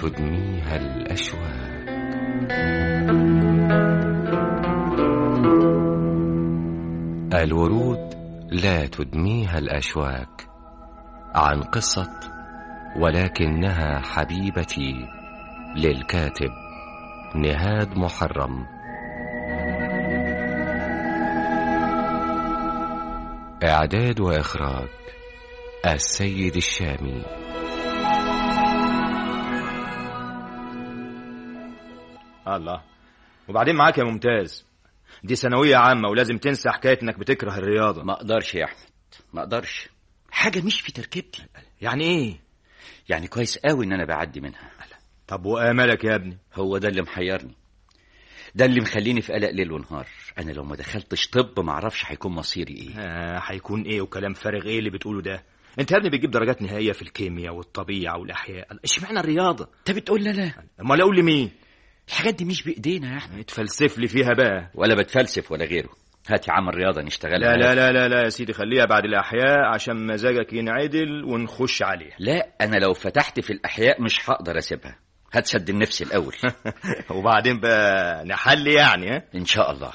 تدميها الأشواك الورود لا تدميها الأشواك عن قصة ولكنها حبيبتي للكاتب نهاد محرم إعداد وإخراج السيد الشامي الله وبعدين معاك يا ممتاز دي ثانوية عامة ولازم تنسى حكاية انك بتكره الرياضة ما اقدرش يا احمد ما اقدرش حاجه مش في تركيبتي يعني ايه يعني كويس قوي ان انا بعدي منها طب واملك يا ابني هو ده اللي محيرني ده اللي مخليني في قلق ليل ونهار انا لو ما دخلتش طب ما اعرفش هيكون مصيري ايه آه هيكون ايه وكلام فارغ ايه اللي بتقوله ده انت يا ابني بتجيب درجات نهائية في الكيمياء والطبيعة والاحياء اشمعنى الرياضة انت بتقول لا لا امال اقول لمين الحاجات دي مش بايدينا يا احمد اتفلسف لي فيها بقى ولا بتفلسف ولا غيره هات يا عم الرياضه نشتغلها لا لا لا لا لا يا سيدي خليها بعد الاحياء عشان مزاجك ينعدل ونخش عليها لا انا لو فتحت في الاحياء مش هقدر اسيبها هات سد النفس الاول وبعدين بقى نحل يعني ها ان شاء الله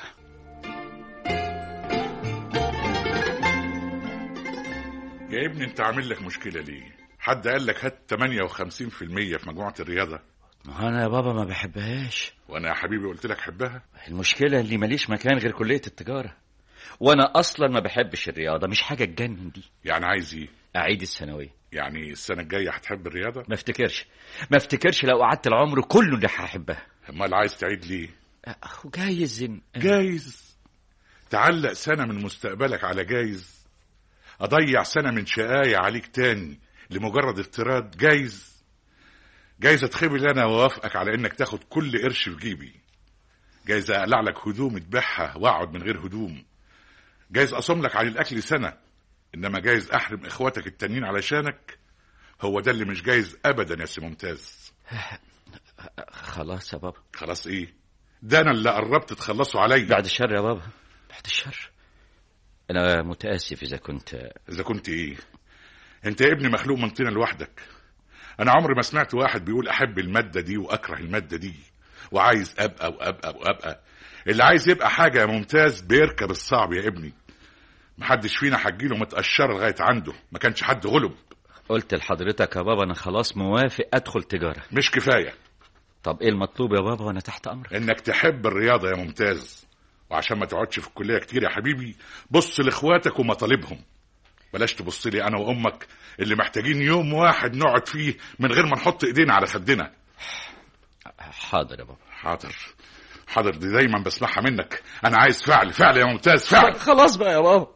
يا ابني انت عامل لك مشكلة ليه حد قال لك هات 58% في مجموعة الرياضة ما انا يا بابا ما بحبهاش وانا يا حبيبي قلت لك حبها المشكله اللي ماليش مكان غير كليه التجاره وانا اصلا ما بحبش الرياضه مش حاجه تجنن دي يعني عايز ايه اعيد الثانويه يعني السنة الجاية هتحب الرياضة ما افتكرش ما افتكرش لو قعدت العمر كله اللي هحبها امال عايز تعيد ليه اخو جايز إن... جايز تعلق سنة من مستقبلك على جايز أضيع سنة من شقاية عليك تاني لمجرد افتراض جايز جايز اتخبل أنا وأوافقك على إنك تاخد كل قرش في جيبي جايز أقلع لك هدوم تبيعها وأقعد من غير هدوم جايز أصوم لك على الأكل سنة إنما جايز أحرم إخواتك التانيين علشانك هو ده اللي مش جايز أبدا يا سي ممتاز خلاص يا بابا خلاص إيه ده أنا اللي قربت تخلصوا عليا بعد الشر يا بابا بعد الشر انا متاسف اذا كنت إذا كنت إيه أنت يا ابني مخلوق من طينة لوحدك أنا عمري ما سمعت واحد بيقول أحب المادة دي وأكره المادة دي وعايز أبقى وأبقى وأبقى اللي عايز يبقى حاجة ممتاز بيركب الصعب يا ابني محدش فينا هتجيله متقشرة لغاية عنده ما كانش حد غلب قلت لحضرتك يا بابا انا خلاص موافق ادخل تجاره مش كفاية طب ايه المطلوب يا بابا وانا تحت امرك انك تحب الرياضة يا ممتاز وعشان ما تقعدش في الكلية كتير يا حبيبي بص لاخواتك ومطالبهم بلاش تبص لي انا وامك اللي محتاجين يوم واحد نقعد فيه من غير ما نحط ايدينا على خدنا حاضر يا بابا حاضر حاضر دي دايما بسمعها منك انا عايز فعل فعل يا ممتاز فعل خلاص بقى يا بابا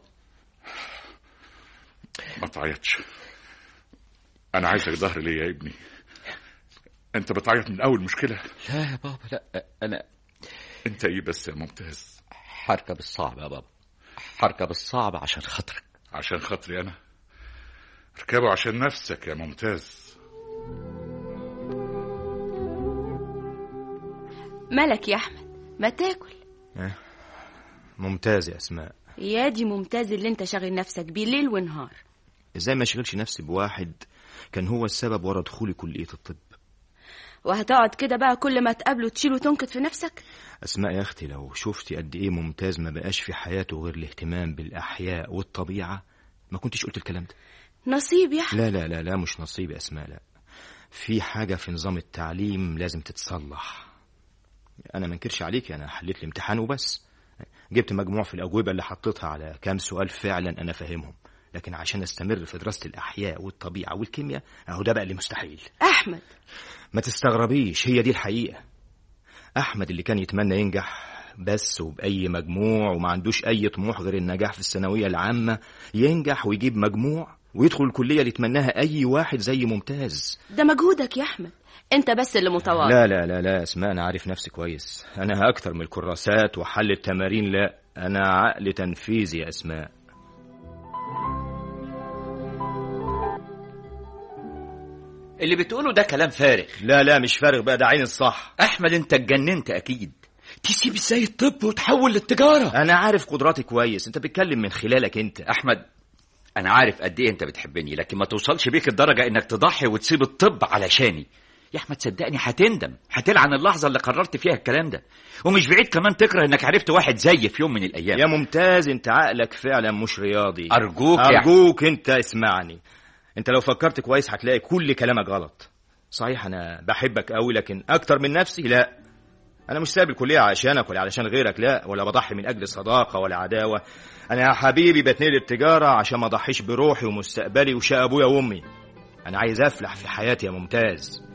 ما تعيطش انا عايزك ظهر ليا يا ابني انت بتعيط من اول مشكلة لا يا بابا لا انا انت ايه بس يا ممتاز هركب الصعب يا بابا هركب الصعب عشان خاطرك عشان خاطري انا اركبه عشان نفسك يا ممتاز مالك يا احمد ما تاكل ممتاز يا اسماء يا دي ممتاز اللي انت شاغل نفسك بيه ليل ونهار ازاي ما اشغلش نفسي بواحد كان هو السبب ورا دخولي كلية الطب وهتقعد كده بقى كل ما تقابله تشيل وتنكد في نفسك اسماء يا اختي لو شفتي قد ايه ممتاز ما بقاش في حياته غير الاهتمام بالاحياء والطبيعة ما كنتش قلت الكلام ده نصيب يا احمد لا لا لا لا مش نصيب يا اسماء لا في حاجة في نظام التعليم لازم تتصلح انا ما انكرش عليك انا حليت الامتحان وبس جبت مجموع في الاجوبة اللي حطيتها على كام سؤال فعلا انا فاهمهم لكن عشان استمر في دراسة الاحياء والطبيعة والكيمياء اهو ده بقى اللي مستحيل احمد ما تستغربيش هي دي الحقيقة أحمد اللي كان يتمنى ينجح بس وبأي مجموع وما عندوش أي طموح غير النجاح في الثانوية العامة ينجح ويجيب مجموع ويدخل الكلية اللي يتمناها أي واحد زي ممتاز ده مجهودك يا احمد انت بس اللي متواضع لا لا لا لا اسماء أنا عارف نفسي كويس أنا أكتر من الكراسات وحل التمارين لا أنا عقل تنفيذي يا أسماء اللي بتقوله ده كلام فارغ لا لا مش فارغ بقى ده عين الصح احمد انت اتجننت اكيد تسيب ازاي الطب وتحول للتجاره أنا عارف قدراتي كويس أنت بتتكلم من خلالك أنت احمد انا عارف قد ايه انت بتحبني لكن ما توصلش بيك الدرجه انك تضحي وتسيب الطب علشاني يا احمد صدقني هتندم هتلعن اللحظه اللي قررت فيها الكلام ده ومش بعيد كمان تكره انك عرفت واحد زيي في يوم من الايام يا ممتاز انت عقلك فعلا مش رياضي ارجوك يا ارجوك انت اسمعني انت لو فكرت كويس هتلاقي كل كلامك غلط صحيح انا بحبك قوي لكن اكتر من نفسي لا انا مش سايب الكليه عشانك ولا علشان غيرك لا ولا بضحي من اجل صداقه ولا عداوه انا يا حبيبي بتنقل التجاره عشان ما اضحيش بروحي ومستقبلي وشقى ابويا وامي انا عايز افلح في حياتي يا ممتاز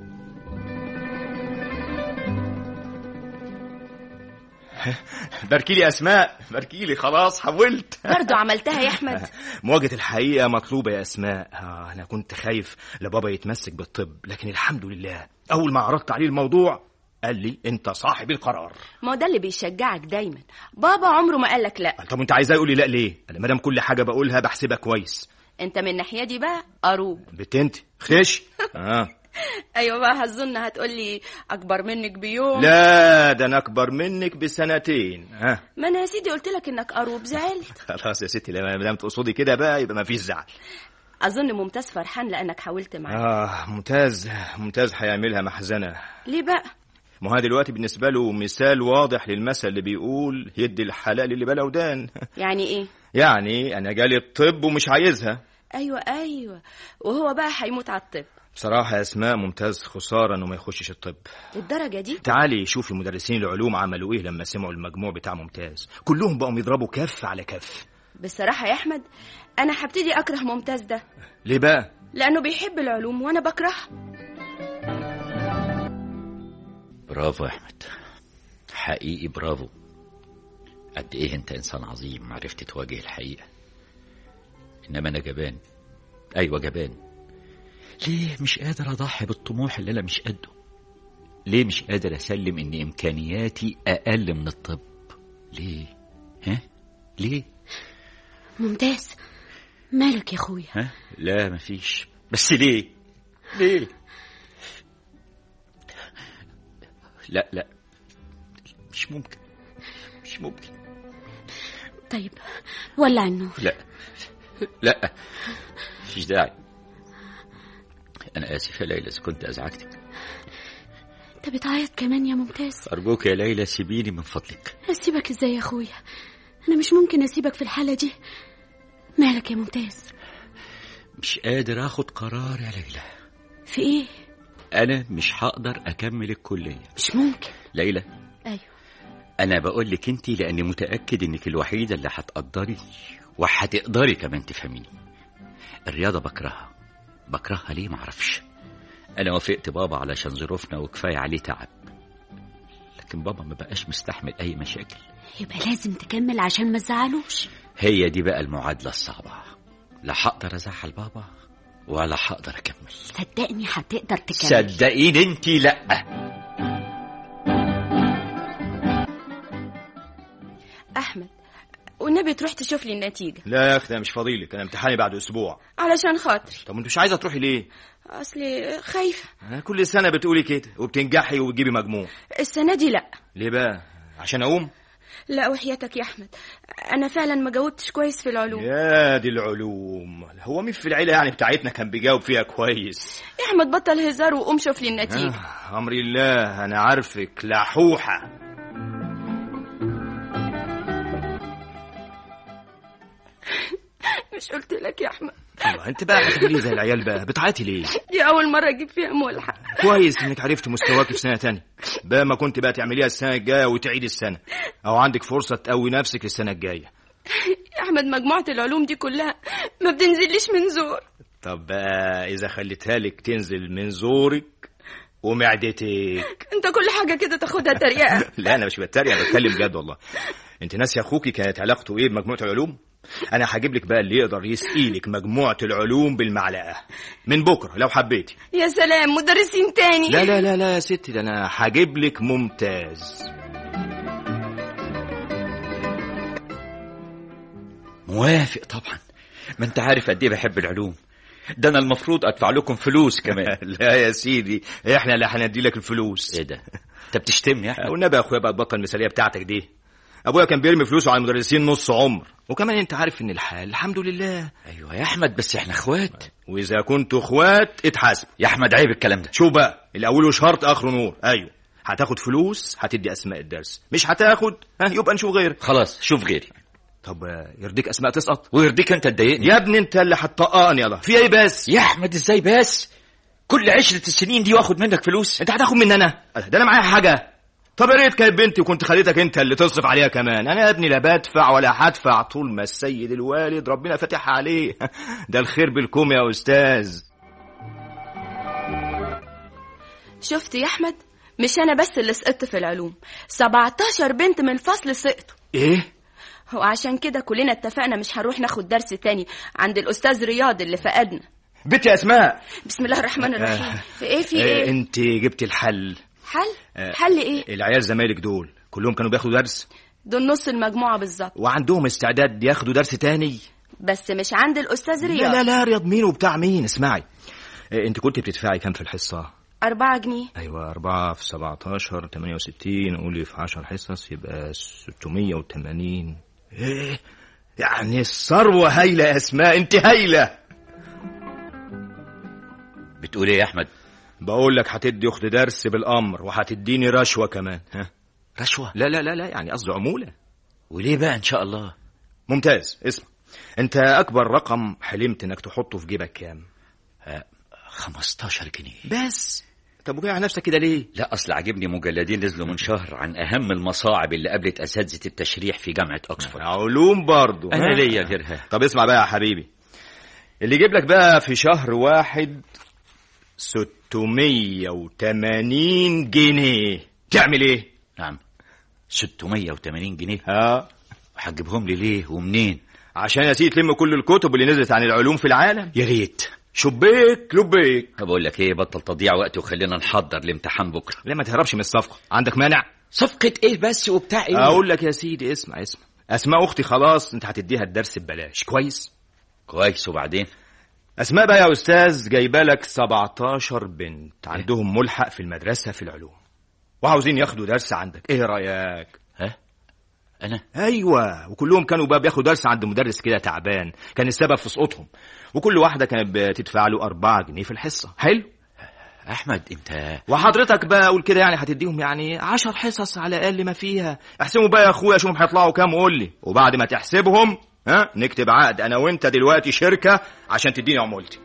باركيلي اسماء باركيلي خلاص حولت برضو عملتها يا احمد مواجهة الحقيقة مطلوبة يا أسماء آه أنا كنت خايف لبابا يتمسك بالطب لكن الحمد لله أول ما عرضت عليه الموضوع قال لي أنت صاحب القرار ما هو ده اللي بيشجعك دايما بابا عمره ما قالك لا طب أنت عايزاه يقول لي لا ليه؟ أنا مادام كل حاجة بقولها بحسبها كويس انت من الناحيه دي بقى قروب بنت أنت خش آه ايوه بقى هظن هتقولي اكبر منك بيوم لا ده أنا أكبر منك بسنتين ها ما انا يا سيدي قلت لك انك قروب زعلت خلاص يا ستي لما دام تقصدي كده بقى يبقى ما فيش زعل اظن ممتاز فرحان لانك حاولت معاه آه ممتاز ممتاز هيعملها محزنة ليه بقى ما هو دلوقتي بالنسبة له مثال واضح للمثل اللي بيقول يدي الحلال اللي بلا ودان يعني ايه يعني أنا جالي الطب ومش عايزها ايوه ايوه وهو بقى هيموت على الطب بصراحة يا أسماء ممتاز خسارة إنه ما يخشش الطب للدرجه دي تعالي شوفي مدرسين العلوم عملوا إيه لما سمعوا المجموع بتاع ممتاز كلهم بقوا يضربوا كف على كف بصراحه يا احمد انا هبتدي اكره ممتاز ده ليه بقى؟ لانه بيحب العلوم وانا بكرهها برافو يا احمد حقيقي برافو قد ايه انت انسان عظيم عرفت تواجه الحقيقه انما انا جبان ايوه جبان ليه مش قادر اضحي بالطموح اللي انا مش قده ليه مش قادر اسلم ان امكانياتي اقل من الطب ليه ها ليه ممتاز مالك يا اخويا ها لا مفيش بس ليه ليه لا لا مش ممكن مش ممكن طيب ولع النور لا لا مفيش داعي انا اسف يا ليلى اذا كنت ازعجتك انت بتعيط كمان يا ممتاز ارجوك يا ليلى سيبيني من فضلك اسيبك ازاي يا اخويا انا مش ممكن اسيبك في الحاله دي مالك يا ممتاز مش قادر اخد قرار يا ليلى في ايه انا مش هقدر اكمل الكليه مش ممكن ليلى ايوه انا بقول لك انت لاني متاكد انك الوحيده اللي هتقدري وهتقدري كمان تفهميني الرياضه بكرهها بكرهها ليه معرفش انا وافقت بابا علشان ظروفنا وكفايه عليه تعب لكن بابا ما بقاش مستحمل اي مشاكل يبقى لازم تكمل عشان ما تزعلوش هي دي بقى المعادله الصعبه لا هقدر ازعل بابا ولا هقدر اكمل صدقني هتقدر تكمل صدقيني انت لا احمد والنبي تروح تشوف لي النتيجه لا يا أخي ده مش فاضيلك أنا امتحاني بعد أسبوع علشان خاطري طب أنت مش عايزة تروحي ليه؟ اصلي خايفه أنا كل سنة بتقولي كده وبتنجحي وبتجيبي مجموع السنه دي لا ليه بقى؟ عشان أقوم؟ لا وحياتك يا احمد انا فعلا ما جاوبتش كويس في العلوم يا دي العلوم هو مين في العيلة يعني بتاعتنا كان بيجاوب فيها كويس يا احمد بطل هزار وقوم شوف لي النتيجه آه أمر الله أنا عارفك لحوحة مش قلت لك يا احمد الله انت بقى هتعملي زي العيال بقى بتعيطي ليه دي اول مره اجيب فيها ملحق كويس انك عرفت مستواك في سنه تانية بقى ما كنت بقى تعمليها السنه الجايه وتعيد السنه او عندك فرصه تقوي نفسك السنه الجايه يا احمد مجموعه العلوم دي كلها ما بتنزليش من زور طب بقى اذا خليتها لك تنزل من زورك ومعدتك انت كل حاجه كده تاخدها تريقه لا انا مش بتريق انا بتكلم بجد والله انت ناسي اخوكي كانت علاقته ايه بمجموعه العلوم انا هجيب لك بقى اللي يقدر يسقي لك مجموعه العلوم بالمعلقه من بكره لو حبيتي يا سلام مدرسين تاني لا لا لا لا يا ستي ده انا هجيب لك ممتاز موافق طبعا ما انت عارف قد ايه بحب العلوم ده انا المفروض ادفع لكم فلوس كمان لا يا سيدي احنا اللي هندي لك الفلوس ايه ده انت بتشتمني يا احمد والنبي يا اخويا بقى تبطل المثاليه بتاعتك دي ابويا كان بيرمي فلوسه على المدرسين نص عمر وكمان انت عارف ان الحال الحمد لله ايوه يا احمد بس احنا اخوات واذا كنتوا اخوات اتحاسب يا احمد عيب الكلام ده شوف بقى الاول شرط اخره نور ايوه هتاخد فلوس هتدي اسماء الدرس مش هتاخد ها يبقى نشوف غيرك خلاص شوف غيري طب آه، يرضيك اسماء تسقط ويرضيك انت تضايقني يا ابني انت اللي هتطققني يلا في ايه بس يا احمد ازاي بس كل عشرة السنين دي واخد منك فلوس انت هتاخد مني انا ده انا معايا حاجه طب يا ريت كانت بنتي وكنت خليتك انت اللي تصرف عليها كمان انا يا ابني لا بدفع ولا هدفع طول ما السيد الوالد ربنا فاتح عليه ده الخير بالكم يا استاذ شفت يا احمد مش انا بس اللي سقطت في العلوم 17 بنت من الفصل سقطوا ايه وعشان كده كلنا اتفقنا مش هنروح ناخد درس تاني عند الاستاذ رياض اللي فقدنا بنت يا اسماء بسم الله الرحمن الرحيم ايه في آه، ايه انت جبت الحل حل آه. حل ايه العيال زمايلك دول كلهم كانوا بياخدوا درس دول نص المجموعه بالظبط وعندهم استعداد ياخدوا درس تاني بس مش عند الاستاذ لا رياض لا لا رياض مين وبتاع مين اسمعي آه، انت كنت بتدفعي كام في الحصه أربعة جنيه ايوه 4 في 17 68 قولي في 10 حصص يبقى 680 ايه يعني الثروه هايله يا اسماء انت هايله بتقول ايه يا احمد بقول لك هتدي اخت درس بالامر وهتديني رشوه كمان ها رشوة لا لا لا لا يعني قصدي عموله وليه بقى ان شاء الله ممتاز اسمع انت اكبر رقم حلمت انك تحطه في جيبك كام 15 جنيه بس طب وجاي على نفسك كده ليه لا اصل عاجبني مجلدين نزلوا من شهر عن اهم المصاعب اللي قابلت اساتذه التشريح في جامعه اوكسفورد علوم برضو انا ها؟ ليا غيرها طب اسمع بقى يا حبيبي اللي يجيب لك بقى في شهر واحد 680 جنيه تعمل ايه نعم 680 جنيه ها هتجيبهم لي ليه ومنين عشان يا سيدي تلم كل الكتب اللي نزلت عن العلوم في العالم يا ريت شبيك لبيك بقول لك ايه بطل تضييع وقت وخلينا نحضر الامتحان بكره لا ما تهربش من الصفقه عندك مانع صفقه ايه بس وبتاع ايه اقول لك يا سيدي اسمع اسمع اسماء اختي خلاص انت هتديها الدرس ببلاش كويس كويس وبعدين اسماء بقى يا استاذ جايبه لك 17 بنت عندهم ملحق في المدرسه في العلوم وعاوزين ياخدوا درس عندك ايه رايك ها انا ايوه وكلهم كانوا بقى بياخدوا درس عند مدرس كده تعبان كان السبب في سقوطهم وكل واحده كانت بتدفع له 4 جنيه في الحصه حلو احمد انت وحضرتك بقى قول كده يعني هتديهم يعني 10 حصص على الاقل ما فيها احسبوا بقى يا اخويا شوفهم هيطلعوا كام وقول لي وبعد ما تحسبهم ها نكتب عقد انا وانت دلوقتي شركه عشان تديني عمولتي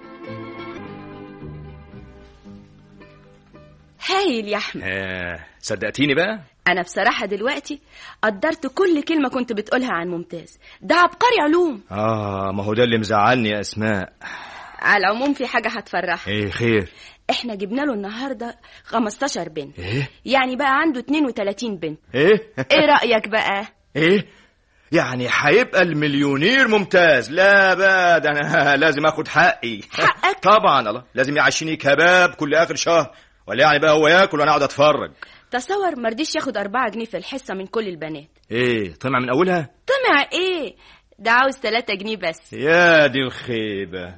هايل يا احمد آه صدقتيني بقى انا بصراحه دلوقتي قدرت كل كلمه كنت بتقولها عن ممتاز ده عبقري علوم اه ما هو ده اللي مزعلني يا اسماء على العموم في حاجه هتفرحك ايه خير احنا جبنا له النهارده 15 بنت ايه يعني بقى عنده 32 بنت ايه ايه رايك بقى ايه يعني هيبقى المليونير ممتاز لا بقى ده انا لازم اخد حقي حقك؟ طبعا الله لازم يعشيني كباب كل اخر شهر ولا يعني بقى هو ياكل وانا اقعد اتفرج تصور مرضيش ياخد 4 جنيه في الحصه من كل البنات ايه طمع من اولها طمع ايه ده عاوز 3 جنيه بس يا دي الخيبه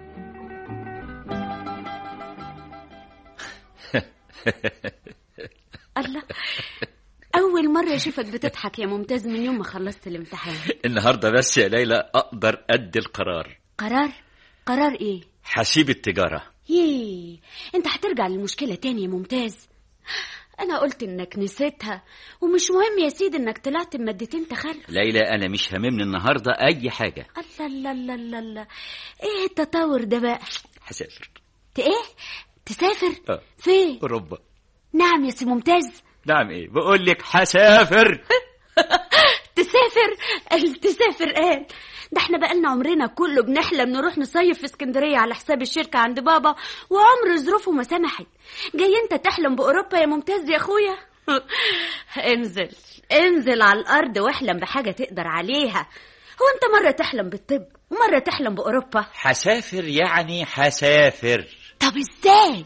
الله أول مرة أشوفك بتضحك يا ممتاز من يوم ما خلصت الامتحان النهارده بس يا ليلى اقدر ادي القرار قرار قرار إيه؟ حسيب التجاره ييه أنت هترجع للمشكلة تاني يا ممتاز أنا قلت إنك نسيتها ومش مهم يا سيدي إنك طلعت بمادتين تخلف ليلى انا مش هاممني النهارده اي حاجه الله الله الله الله الله إيه التطور ده بقى؟ هسافر ت إيه؟ تسافر؟ آه. فين؟ اوروبا نعم يا سي ممتاز نعم ايه بقول لك هسافر تسافر قال تسافر قال ده احنا بقالنا عمرنا كله بنحلم نروح نصيف في اسكندرية على حساب الشركة عند بابا وعمر ظروفه ما سمحت جاي انت تحلم بأوروبا يا ممتاز يا اخويا انزل انزل على الأرض واحلم بحاجة تقدر عليها هو انت مرة تحلم بالطب ومرة تحلم بأوروبا هسافر يعني هسافر طب ازاي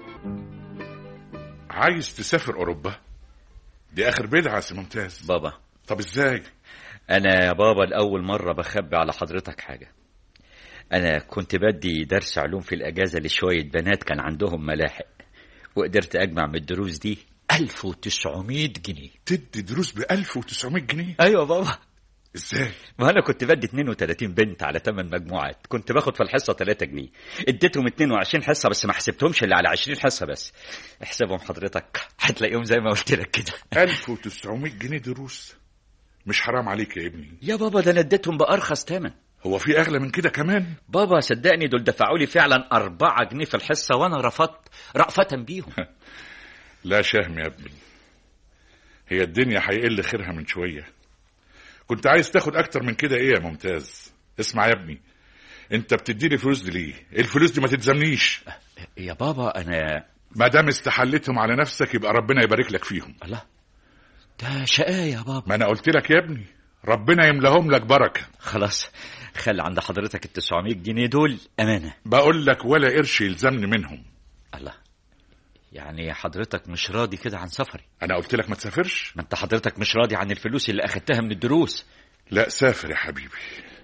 عايز تسافر اوروبا دي اخر بدعه يا سي ممتاز بابا طب ازاي انا يا بابا لاول مره بخبي على حضرتك حاجه انا كنت بدي درس علوم في الاجازه لشويه بنات كان عندهم ملاحق وقدرت اجمع من الدروس دي 1900 جنيه تدي دروس ب 1900 جنيه ايوه بابا ازاي ما انا كنت بدي 32 بنت على 8 مجموعات كنت باخد في الحصه 3 جنيه اديتهم 22 حصه بس ما حسبتهمش اللي على 20 حصه بس احسبهم حضرتك هتلاقيهم زي ما قلت لك كده 1900 جنيه دروس مش حرام عليك يا ابني يا بابا ده انا اديتهم بارخص ثمن هو في اغلى من كده كمان بابا صدقني دول دفعوا لي فعلا أربعة جنيه في الحصة وأنا رفضت رأفة بيهم لا شهم يا ابني هي الدنيا هيقل خيرها من شويه كنت عايز تاخد اكتر من كده ايه يا ممتاز اسمع يا ابني انت بتديني فلوس دي ليه الفلوس دي ما تلزمنيش يا بابا أنا ما دام استحلتهم على نفسك يبقى ربنا يبارك لك فيهم الله ده شقاية يا بابا ما انا قلت لك يا ابني ربنا يملاهم لك بركه خلاص خلي عند حضرتك ال 900 جنيه دول أمانة بقول لك ولا قرش يلزمني منهم الله يعني حضرتك مش راضي كده عن سفري انا قلت لك ما تسافرش ما انت حضرتك مش راضي عن الفلوس اللي أخدتها من الدروس لا سافر يا حبيبي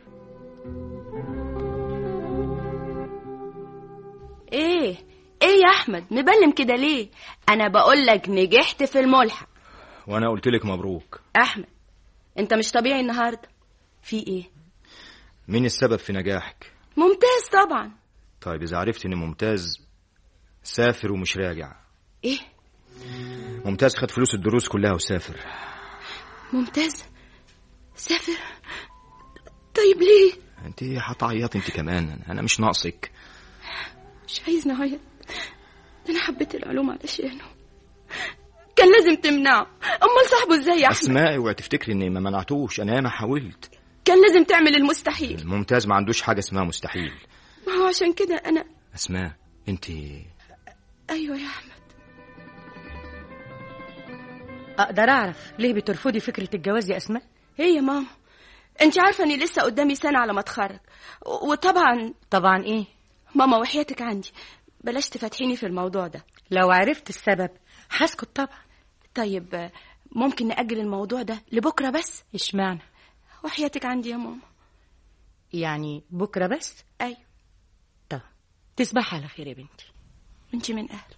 ايه ايه يا احمد مبلم كده ليه انا بقول لك نجحت في الملحق وانا قلت لك مبروك احمد انت مش طبيعي النهارده في ايه مين السبب في نجاحك ممتاز طبعا طيب اذا عرفت ان ممتاز سافر ومش راجع ايه ممتاز خد فلوس الدروس كلها وسافر ممتاز سافر طيب ليه انت هتعيط انت كمان انا مش ناقصك مش عايز نعيط ده انا حبيت العلوم علشانه كان لازم تمنعه امال صاحبه ازاي يا احمد اسماء اوعي تفتكري اني ما منعتوش انا ياما حاولت كان لازم تعمل المستحيل ممتاز ما عندوش حاجه اسمها مستحيل ما هو عشان كده انا اسماء انت ايوه يا احمد اقدر اعرف ليه بترفضي فكره الجواز يا اسماء ايه يا ماما انت عارفه اني لسه قدامي سنه على ما اتخرج و- وطبعا طبعا ايه ماما وحياتك عندي بلاش تفتحيني في الموضوع ده لو عرفت السبب هسكت طبعا طيب آه، ممكن نأجل الموضوع ده لبكره بس اشمعنى وحياتك عندي يا ماما يعني بكره بس ايوه طب تصبح على خير يا بنتي انت من اهله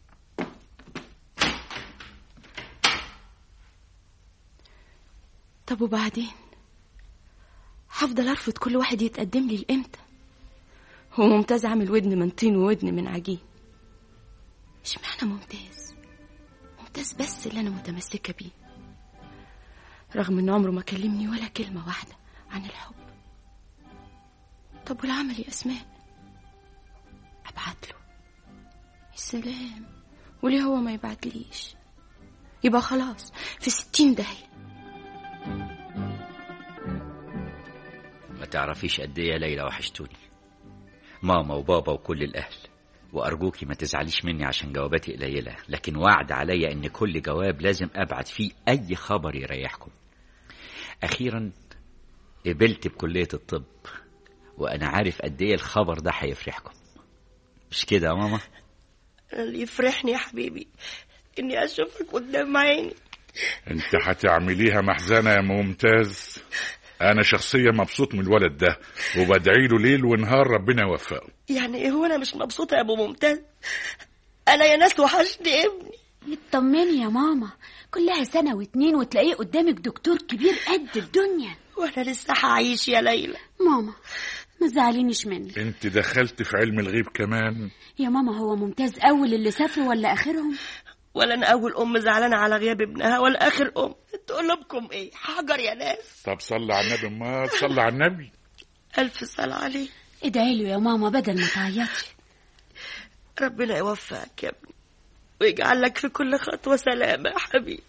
طب وبعدين هفضل ارفض كل واحد يتقدم لي لامتى هو ممتاز عامل ودن من طين وودن من عجين اشمعنى ممتاز ممتاز بس اللي انا متمسكه بيه رغم ان عمره ما كلمني ولا كلمه واحده عن الحب طب والعمل يا اسماء ابعت له يا سلام وليه هو ما يبعتليش يبقى خلاص في ستين داهية ما تعرفيش قد ايه يا ليلى وحشتوني ماما وبابا وكل الاهل وارجوكي ما تزعليش مني عشان جواباتي قليله لكن وعد عليا ان كل جواب لازم ابعت فيه اي خبر يريحكم اخيرا قبلت بكليه الطب وانا عارف قد ايه الخبر ده هيفرحكم مش كده يا ماما اللي يفرحني يا حبيبي اني اشوفك قدام عيني انت هتعمليها محزنة يا ممتاز انا شخصيا مبسوط من الولد ده وبدعي له ليل ونهار ربنا يوفقه يعني ايه هو انا مش مبسوطه يا ابو ممتاز انا يا ناس وحشني ابني اطمني يا ماما كلها سنة واتنين وتلاقيه قدامك دكتور كبير قد الدنيا وانا لسه هعيش يا ليلى ماما ما تزعلينيش مني انت دخلت في علم الغيب كمان يا ماما هو ممتاز أول اللي سافروا ولا آخرهم ولا انا اول ام زعلانه على غياب ابنها ولا اخر ام تقول لكم ايه حجر يا ناس طب صلي على النبي ما صلي على النبي الف صلاه عليه ادعي له يا ماما بدل ما تعيطي ربنا يوفقك يا ابني ويجعل لك في كل خطوه سلامه يا حبيبي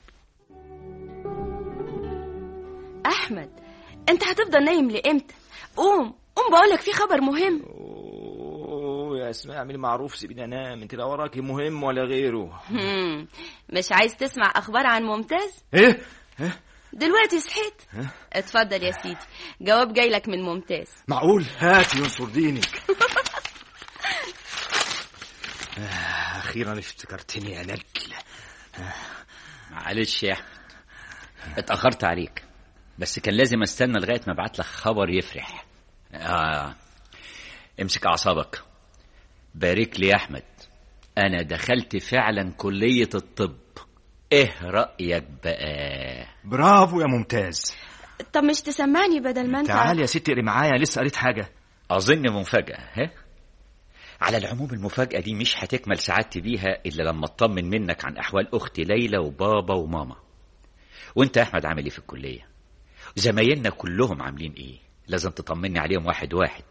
احمد انت هتفضل نايم لامتى قوم قوم بقولك في خبر مهم اوه يا اسماء اعملي معروف سيبيني انام انت لا وراكي مهم ولا غيره هم، مش عايز تسمع اخبار عن ممتاز ايه دلوقتي صحيت اتفضل يا سيدي جواب جاي لك من ممتاز معقول هاتي ينصر دينك آه، اخيرا افتكرتني يا نجل معلش يا أحمد. اتأخرت عليك بس كان لازم استنى لغاية ما ابعت لك خبر يفرح آه. امسك أعصابك بارك لي يا أحمد أنا دخلت فعلا كلية الطب ايه رأيك بقى برافو يا ممتاز طب مش تسمعني بدل ما انت تعالي يا ستي اقري معايا لسه قريت حاجه أظن مفاجأة ها على العموم المفاجأة دي مش هتكمل سعادتي بيها إلا لما أطمن منك عن أحوال أختي ليلى وبابا وماما وأنت يا أحمد عامل إيه في الكلية زمايلنا كلهم عاملين إيه لازم تطمني عليهم واحد واحد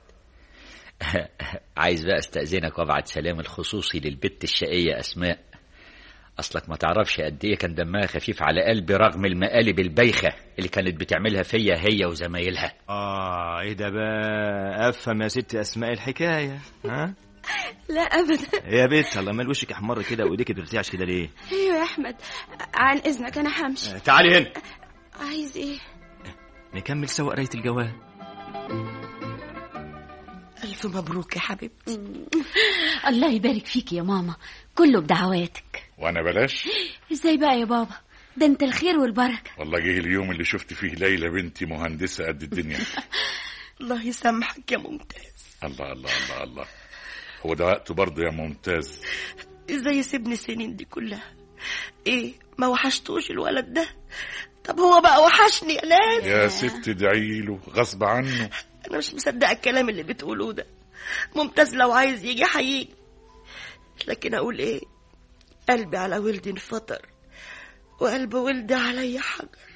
عايز بقى استأذنك وابعت سلام الخصوصي للبت الشقية أسماء أصلك ما تعرفش قد إيه كان دمها خفيف على قلبي رغم المقالب البايخة اللي كانت بتعملها فيا هي وزمايلها اه ايه ده بقى افهم يا ستي اسماء الحكايه ها لا ابدا يا بنت الله مال وشك احمر كده وايديك بترتعش كده ليه ايوه يا احمد عن اذنك انا همشي تعالي هنا عايز ايه نكمل سوا قرايه الجواب ألف مبروك يا حبيبتي الله يبارك فيك يا ماما كله بدعواتك وانا بلاش ازاي بقى يا بابا ده انت الخير والبركة والله جه اليوم اللي شفت فيه ليلى بنتي مهندسة قد الدنيا الله يسامحك يا ممتاز الله الله الله الله هو ده وقته برضه يا ممتاز ازاي يسيبني السنين دي كلها ايه ما وحشتوش الولد ده طب هو بقى وحشني يا ناس يا ست ادعي له غصب عنه انا مش مصدقه الكلام اللي بتقولوه ده ممتاز لو عايز يجي هيجي لكن اقول ايه قلبي على ولدي انفطر وقلب ولدي عليا حجر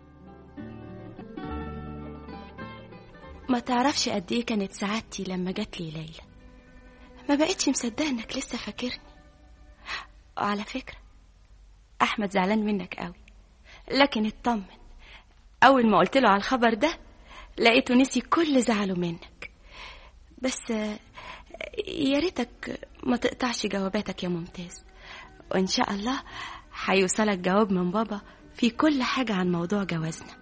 ما تعرفش قد ايه كانت سعادتي لما جات لي ليلى ما بقتش مصدقه انك لسه فاكرني وعلى فكره احمد زعلان منك قوي لكن اطمن اول ما قلت له على الخبر ده لقيته نسي كل زعله منك بس آه، يا ريتك ما تقطعش جواباتك يا ممتاز وان شاء الله هيوصلك جواب من بابا في كل حاجه عن موضوع جوازنا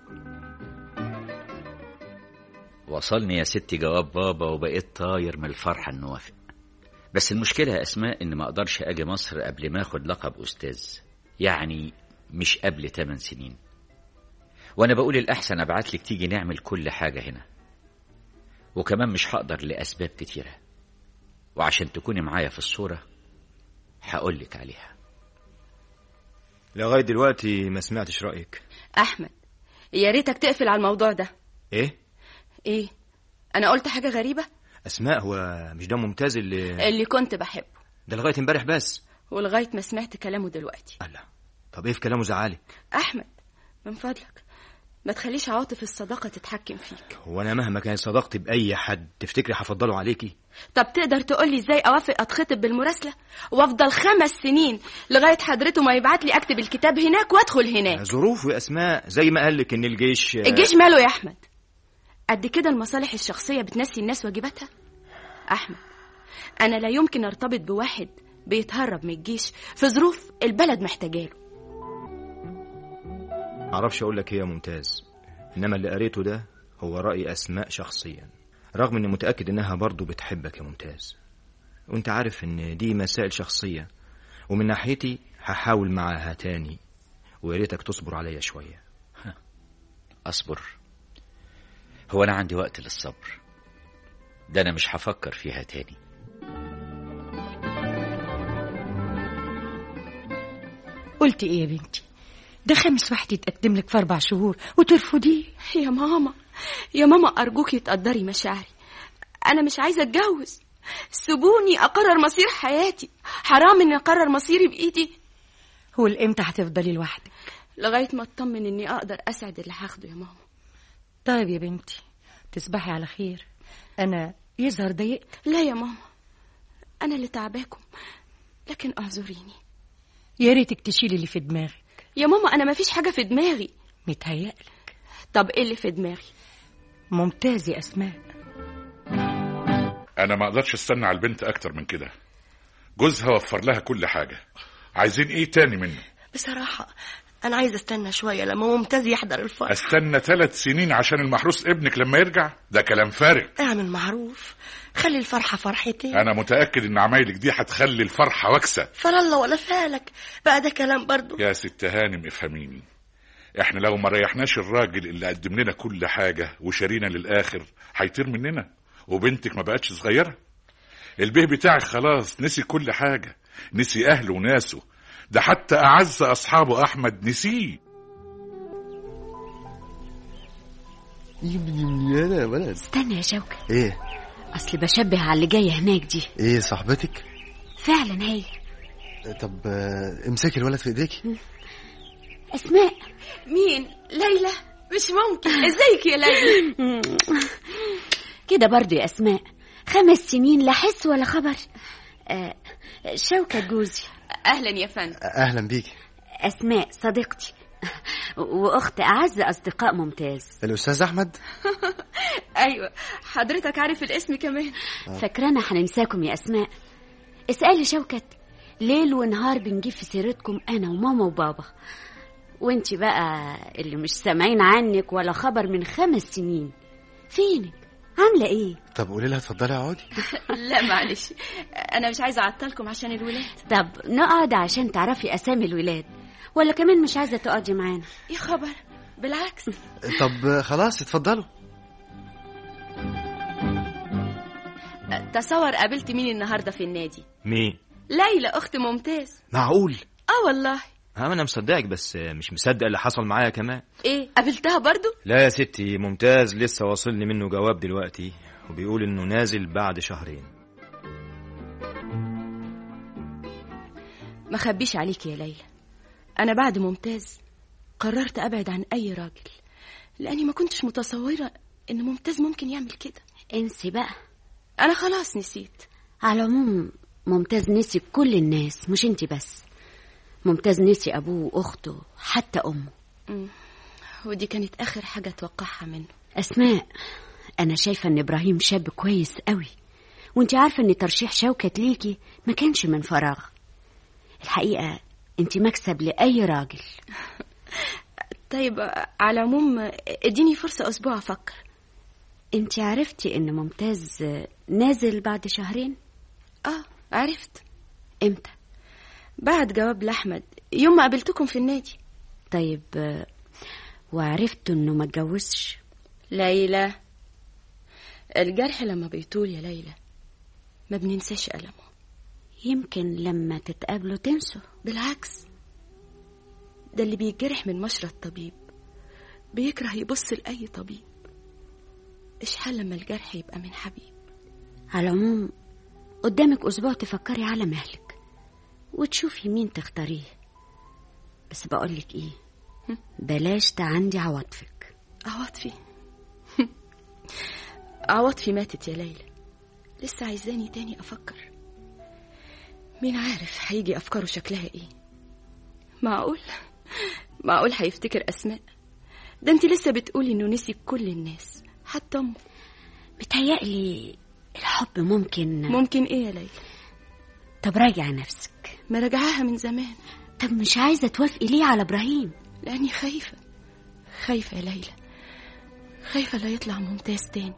وصلني يا ستي جواب بابا وبقيت طاير من الفرحة انه وافق بس المشكلة يا أسماء إن ما أقدرش أجي مصر قبل ما أخد لقب أستاذ يعني مش قبل 8 سنين وأنا بقول الأحسن أبعت لك تيجي نعمل كل حاجة هنا وكمان مش هقدر لأسباب كتيرة وعشان تكوني معايا في الصورة هقول لك عليها لغايه دلوقتي ما سمعتش رايك احمد يا ريتك تقفل على الموضوع ده ايه ايه انا قلت حاجه غريبه اسماء هو مش ده ممتاز اللي اللي كنت بحبه ده لغايه امبارح بس ولغايه ما سمعت كلامه دلوقتي الله طب ايه في كلامه زعلك احمد من فضلك ما تخليش عواطف الصداقه تتحكم فيك هو انا مهما كانت صداقتي باي حد تفتكري هفضله عليكي طب تقدر تقولي ازاي اوافق اتخطب بالمراسله وافضل خمس سنين لغايه حضرته ما يبعت لي اكتب الكتاب هناك وادخل هناك ظروفه يا اسماء زي ما قال لك ان الجيش الجيش ماله يا احمد قد كده المصالح الشخصيه بتنسي الناس واجباتها احمد انا لا يمكن ارتبط بواحد بيتهرب من الجيش في ظروف البلد محتاجاله معرفش اقول لك ايه يا ممتاز انما اللي قريته ده هو راي اسماء شخصيا رغم اني متاكد انها برضه بتحبك يا ممتاز وانت عارف ان دي مسائل شخصيه ومن ناحيتي هحاول معاها تاني ويا ريتك تصبر عليا شويه أصبر هو أنا عندي وقت للصبر ده أنا مش هفكر فيها تاني قلت ايه يا بنتي ده خامس واحد يتقدم لك في اربع شهور وترفضيه يا ماما يا ماما ارجوكي تقدري مشاعري انا مش عايزه اتجوز سيبوني اقرر مصير حياتي حرام اني اقرر مصيري بايدي هو الامتى هتفضلي لوحدك لغايه ما اطمن اني اقدر اسعد اللي هاخده يا ماما طيب يا بنتي تصبحي على خير انا يظهر ضايقت لا يا ماما انا اللي تعباكم لكن اعذريني يا ريتك تشيلي اللي في دماغك يا ماما انا مفيش حاجه في دماغي متهيألك طب ايه اللي في دماغي ممتاز يا اسماء انا ما اقدرش استنى على البنت اكتر من كده جوزها وفر لها كل حاجه عايزين ايه تاني منه بصراحه انا عايزه استنى شويه لما ممتاز يحضر الفرح استنى ثلاث سنين عشان المحروس ابنك لما يرجع ده كلام فارغ اعمل معروف خلي الفرحه فرحتين انا متاكد ان عمايلك دي هتخلي الفرحه وكسه فلا ولا فالك بقى ده كلام برضو يا ست هانم افهميني احنا لو ما ريحناش الراجل اللي قدم لنا كل حاجه وشارينا للاخر هيطير مننا وبنتك ما بقتش صغيره البيه بتاعك خلاص نسي كل حاجه نسي اهله وناسه ده حتى أعز أصحابه أحمد نسيه يا ولد استنى يا شوكة ايه أصل بشبه على اللي جاية هناك دي ايه صاحبتك فعلا هي طب آه، امسكي الولد في ايديكي أسماء مين ليلى مش ممكن ازيك يا ليلى كده برضو يا أسماء خمس سنين لا حس ولا خبر آه شوكة جوزي اهلا يا فندم اهلا بيكي أسماء صديقتي وأخت أعز أصدقاء ممتاز الاستاذ احمد ايوه حضرتك عارف الاسم كمان فاكرانا هننساكم يا أسماء اسألي شوكت ليل ونهار بنجيب في سيرتكم أنا وماما وبابا وانتي بقى اللي مش سامعين عنك ولا خبر من خمس سنين فينك عاملة ايه طب قولي لها اتفضلي اقعدي لا معلش انا مش عايزه اعطلكم عشان الولاد طب نقعد عشان تعرفي أسامي الولاد ولا كمان مش عايزة تقعدي معانا يا خبر بالعكس طب آه، خلاص اتفضلوا تصور قابلت مين النهارده في النادي مين ليلى اخت ممتاز معقول اه والله ها انا مصدقك بس مش مصدق اللي حصل معايا كمان ايه قابلتها برضو لا يا ستي ممتاز لسه واصلني منه جواب دلوقتي وبيقول انه نازل بعد شهرين ما خبيش عليك يا ليلى انا بعد ممتاز قررت ابعد عن اي راجل لاني ما كنتش متصوره ان ممتاز ممكن يعمل كده انسي بقى انا خلاص نسيت على العموم ممتاز نسي كل الناس مش انتي بس ممتاز نسي أبوه وأخته حتى أمه مم. ودي كانت اخر حاجه اتوقعها منه أسماء أنا شايفة إن إبراهيم شاب كويس قوي وانتي عارفة إن ترشيح شوكت ليكي ما كانش من فراغ الحقيقة انتي مكسب لأي راجل طيب على العموم اديني فرصه اسبوع افكر انتي عرفتي إن ممتاز نازل بعد شهرين اه عرفت امتى بعد جواب لاحمد يوم ما قابلتكم في النادي طيب آه، وعرفت إنه ما اتجوزش ليلى الجرح لما بيطول يا ليلى ما بننساش ألمه يمكن لما تتقابلوا تنسوا بالعكس ده اللي بيتجرح من مشرط طبيب بيكره يبص لأي طبيب إشحال لما الجرح يبقى من حبيب على العموم قدامك أسبوع تفكري على مهلك وتشوفي مين تختاريه بس بقولك إيه بلاش تعندي عواطفك عواطفي عواطفي ماتت يا ليلى لسه عايزاني تاني أفكر مين عارف هيجي أفكاره شكلها إيه معقول معقول هيفتكر أسماء ده انت لسه بتقولي إنه نسي كل الناس حتى أمه متهيألي الحب ممكن ممكن إيه يا ليلى طب راجع نفسك ما رجعها من زمان طب مش عايزة توافقي ليه على إبراهيم لأني خايفة خايفة يا ليلى خايفة لا يطلع ممتاز تاني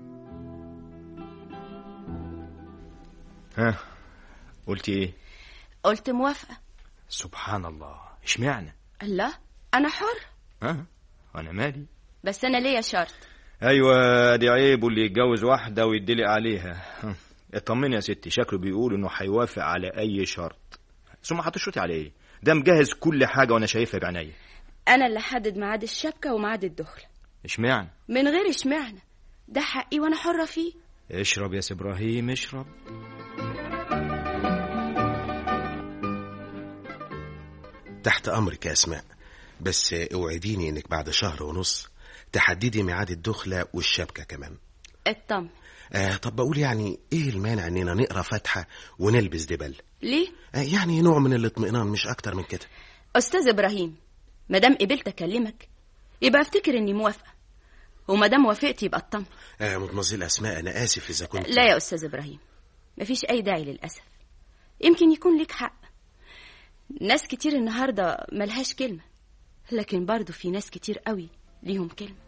ها قلتي ايه قلت موافقة سبحان الله اشمعنى الله أنا حر ها انا مالي بس أنا ليا شرط ايوه دي عيب واللي يتجوز واحده ويدلق عليها ها. اطمني يا ستي شكله بيقول انه هيوافق على اي شرط ثم هتشرطي على ايه ده مجهز كل حاجه وانا شايفها بعينيا أنا اللي حدد ميعاد الشبكة وميعاد الدخلة اشمعنى من غير اشمعنى ده حقي وأنا حرة فيه اشرب يا سي ابراهيم اشرب تحت أمرك يا أسماء بس اوعديني إنك بعد شهر ونص تحددي ميعاد الدخلة والشبكة كمان اطمن آه طب بقول يعني إيه المانع إننا نقرا فاتحة ونلبس دبل ليه آه يعني نوع من الاطمئنان مش أكتر من كده أستاذ إبراهيم مادام قبلت أكلمك يبقى أفتكر إني موافقة ومادام وافقت يبقى اطمن آه مدمزيل أسماء أنا آسف إذا كنت لا يا أستاذ إبراهيم مفيش أي داعي للأسف يمكن يكون لك حق ناس كتير النهاردة ملهاش كلمة لكن برضو في ناس كتير قوي ليهم كلمة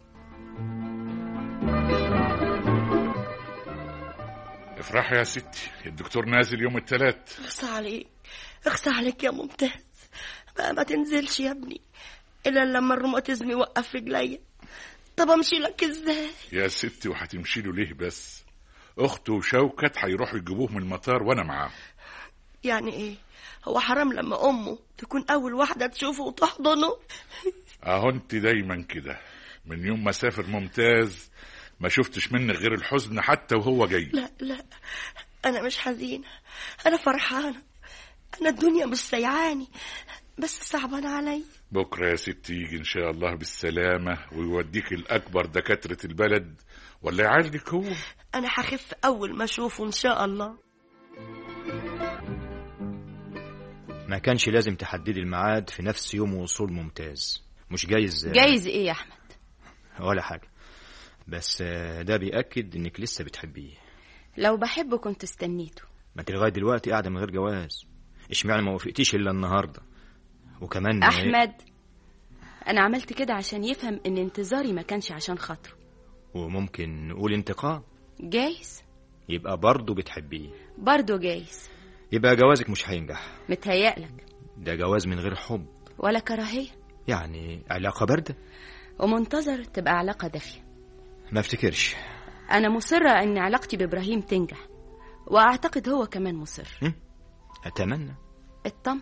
افرحي يا ستي الدكتور نازل يوم الثلاث اخصى عليك اخصى عليك يا ممتاز ما, ما تنزلش يا ابني الا لما الروماتيزم يوقف رجليا طب امشي لك ازاي يا ستي وهتمشي له ليه بس اخته وشوكت هيروحوا يجيبوه من المطار وانا معاهم يعني ايه هو حرام لما امه تكون اول واحده تشوفه وتحضنه اهو انت دايما كده من يوم ما سافر ممتاز ما شفتش منك غير الحزن حتى وهو جاي لا لا انا مش حزينه انا فرحانه انا الدنيا مش سيعاني بس صعبانه علي بكره يا ستي يجي ان شاء الله بالسلامه ويوديك الاكبر دكاتره البلد ولا يعالجك هو انا هخف اول ما اشوفه ان شاء الله ما كانش لازم تحددي الميعاد في نفس يوم وصول ممتاز مش جايز جايز ايه يا احمد ولا حاجة بس آه، ده بيأكد انك لسه بتحبيه لو بحبه كنت استنيته ما انت لغاية دلوقتي قاعدة من غير جواز اشمعنى ما وافقتيش الا النهاردة وكمان احمد انا عملت كده عشان يفهم ان انتظاري ما كانش عشان خاطره وممكن نقول انتقام جايز يبقى برضه بتحبيه برضه جايز يبقى جوازك مش هينجح متهيألك ده جواز من غير حب ولا كراهية يعني علاقة باردة ومنتظر تبقى علاقة دافية ما افتكرش أنا مصرة إن علاقتي بإبراهيم تنجح وأعتقد هو كمان مصر أتمنى اطمن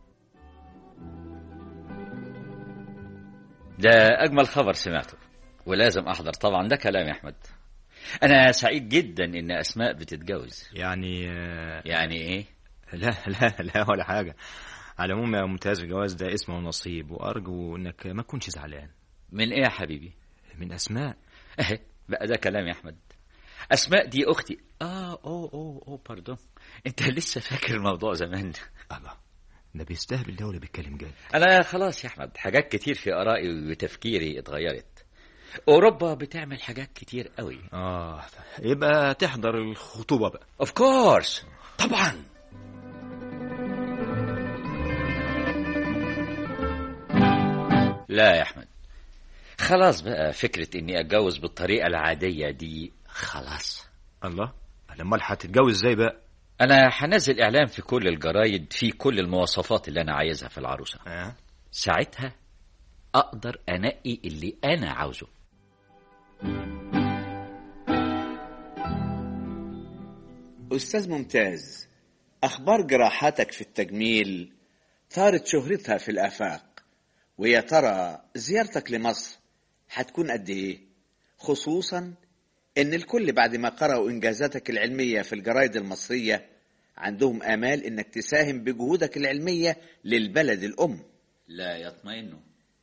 ده أجمل خبر سمعته ولازم أحضر طبعا ده كلام يا أحمد أنا سعيد جدا إن أسماء بتتجوز يعني آه، يعني إيه؟ لا لا لا ولا حاجة على العموم يا ممتاز الجواز ده اسمه ونصيب وأرجو إنك ما تكونش زعلان من إيه يا حبيبي؟ من أسماء أهي بقى ده كلام يا أحمد أسماء دي أختي آه أوه أوه أوه باردون أنت لسه فاكر الموضوع زمان الله ده بيستهبل ده ولا بيتكلم جد أنا خلاص يا أحمد حاجات كتير في آرائي وتفكيري اتغيرت أوروبا بتعمل حاجات كتير قوي آه يبقى تحضر الخطوبة بقى اوف كورس طبعا لا يا احمد خلاص بقى فكرة اني اتجوز بالطريقة العادية دي خلاص الله امال هتتجوز ازاي بقى انا هنزل اعلان في كل الجرايد في كل المواصفات اللي انا عايزها في العروسة آه. ساعتها اقدر انقي اللي انا عاوزه أستاذ ممتاز أخبار جراحاتك في التجميل ثارت شهرتها في الآفاق ويا ترى زيارتك لمصر هتكون قد إيه؟ خصوصا إن الكل بعد ما قرأوا إنجازاتك العلمية في الجرايد المصرية عندهم آمال إنك تساهم بجهودك العلمية للبلد الأم لا يطمئنوا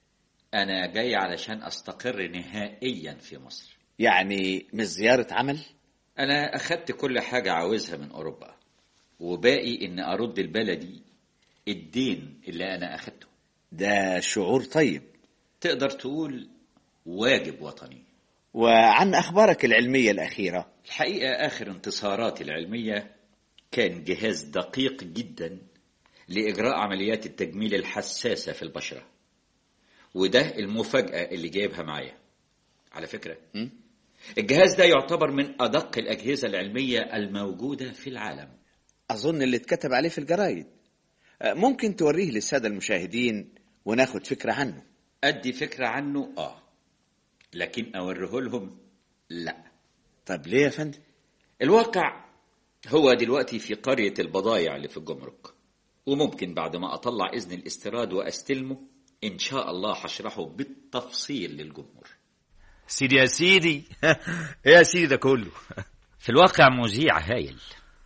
انا جاي علشان استقر نهائيا في مصر يعني مش زيارة عمل؟ أنا أخدت كل حاجة عاوزها من أوروبا وباقي إن أرد لبلدي الدين اللي أنا أخدته ده شعور طيب تقدر تقول واجب وطني وعن أخبارك العلمية الأخيرة الحقيقة آخر انتصاراتي العلمية كان جهاز دقيق جدا لإجراء عمليات التجميل الحساسة في البشرة وده المفاجأة اللي جايبها معايا على فكرة م? الجهاز ده يعتبر من أدق الأجهزة العلمية الموجودة في العالم أظن اللي اتكتب عليه في الجرايد آه، ممكن توريه للسادة المشاهدين وناخد فكرة عنه أدي فكرة عنه آه لكن أوريه لهم لا طب ليه يا فندم؟ الواقع هو دلوقتي في قرية البضايع اللي في الجمرك وممكن بعد ما أطلع إذن الاستيراد وأستلمه إن شاء الله هشرحه بالتفصيل للجمهور سيدي يا سيدي ايه يا سيدي ده كله في الواقع مذيع هايل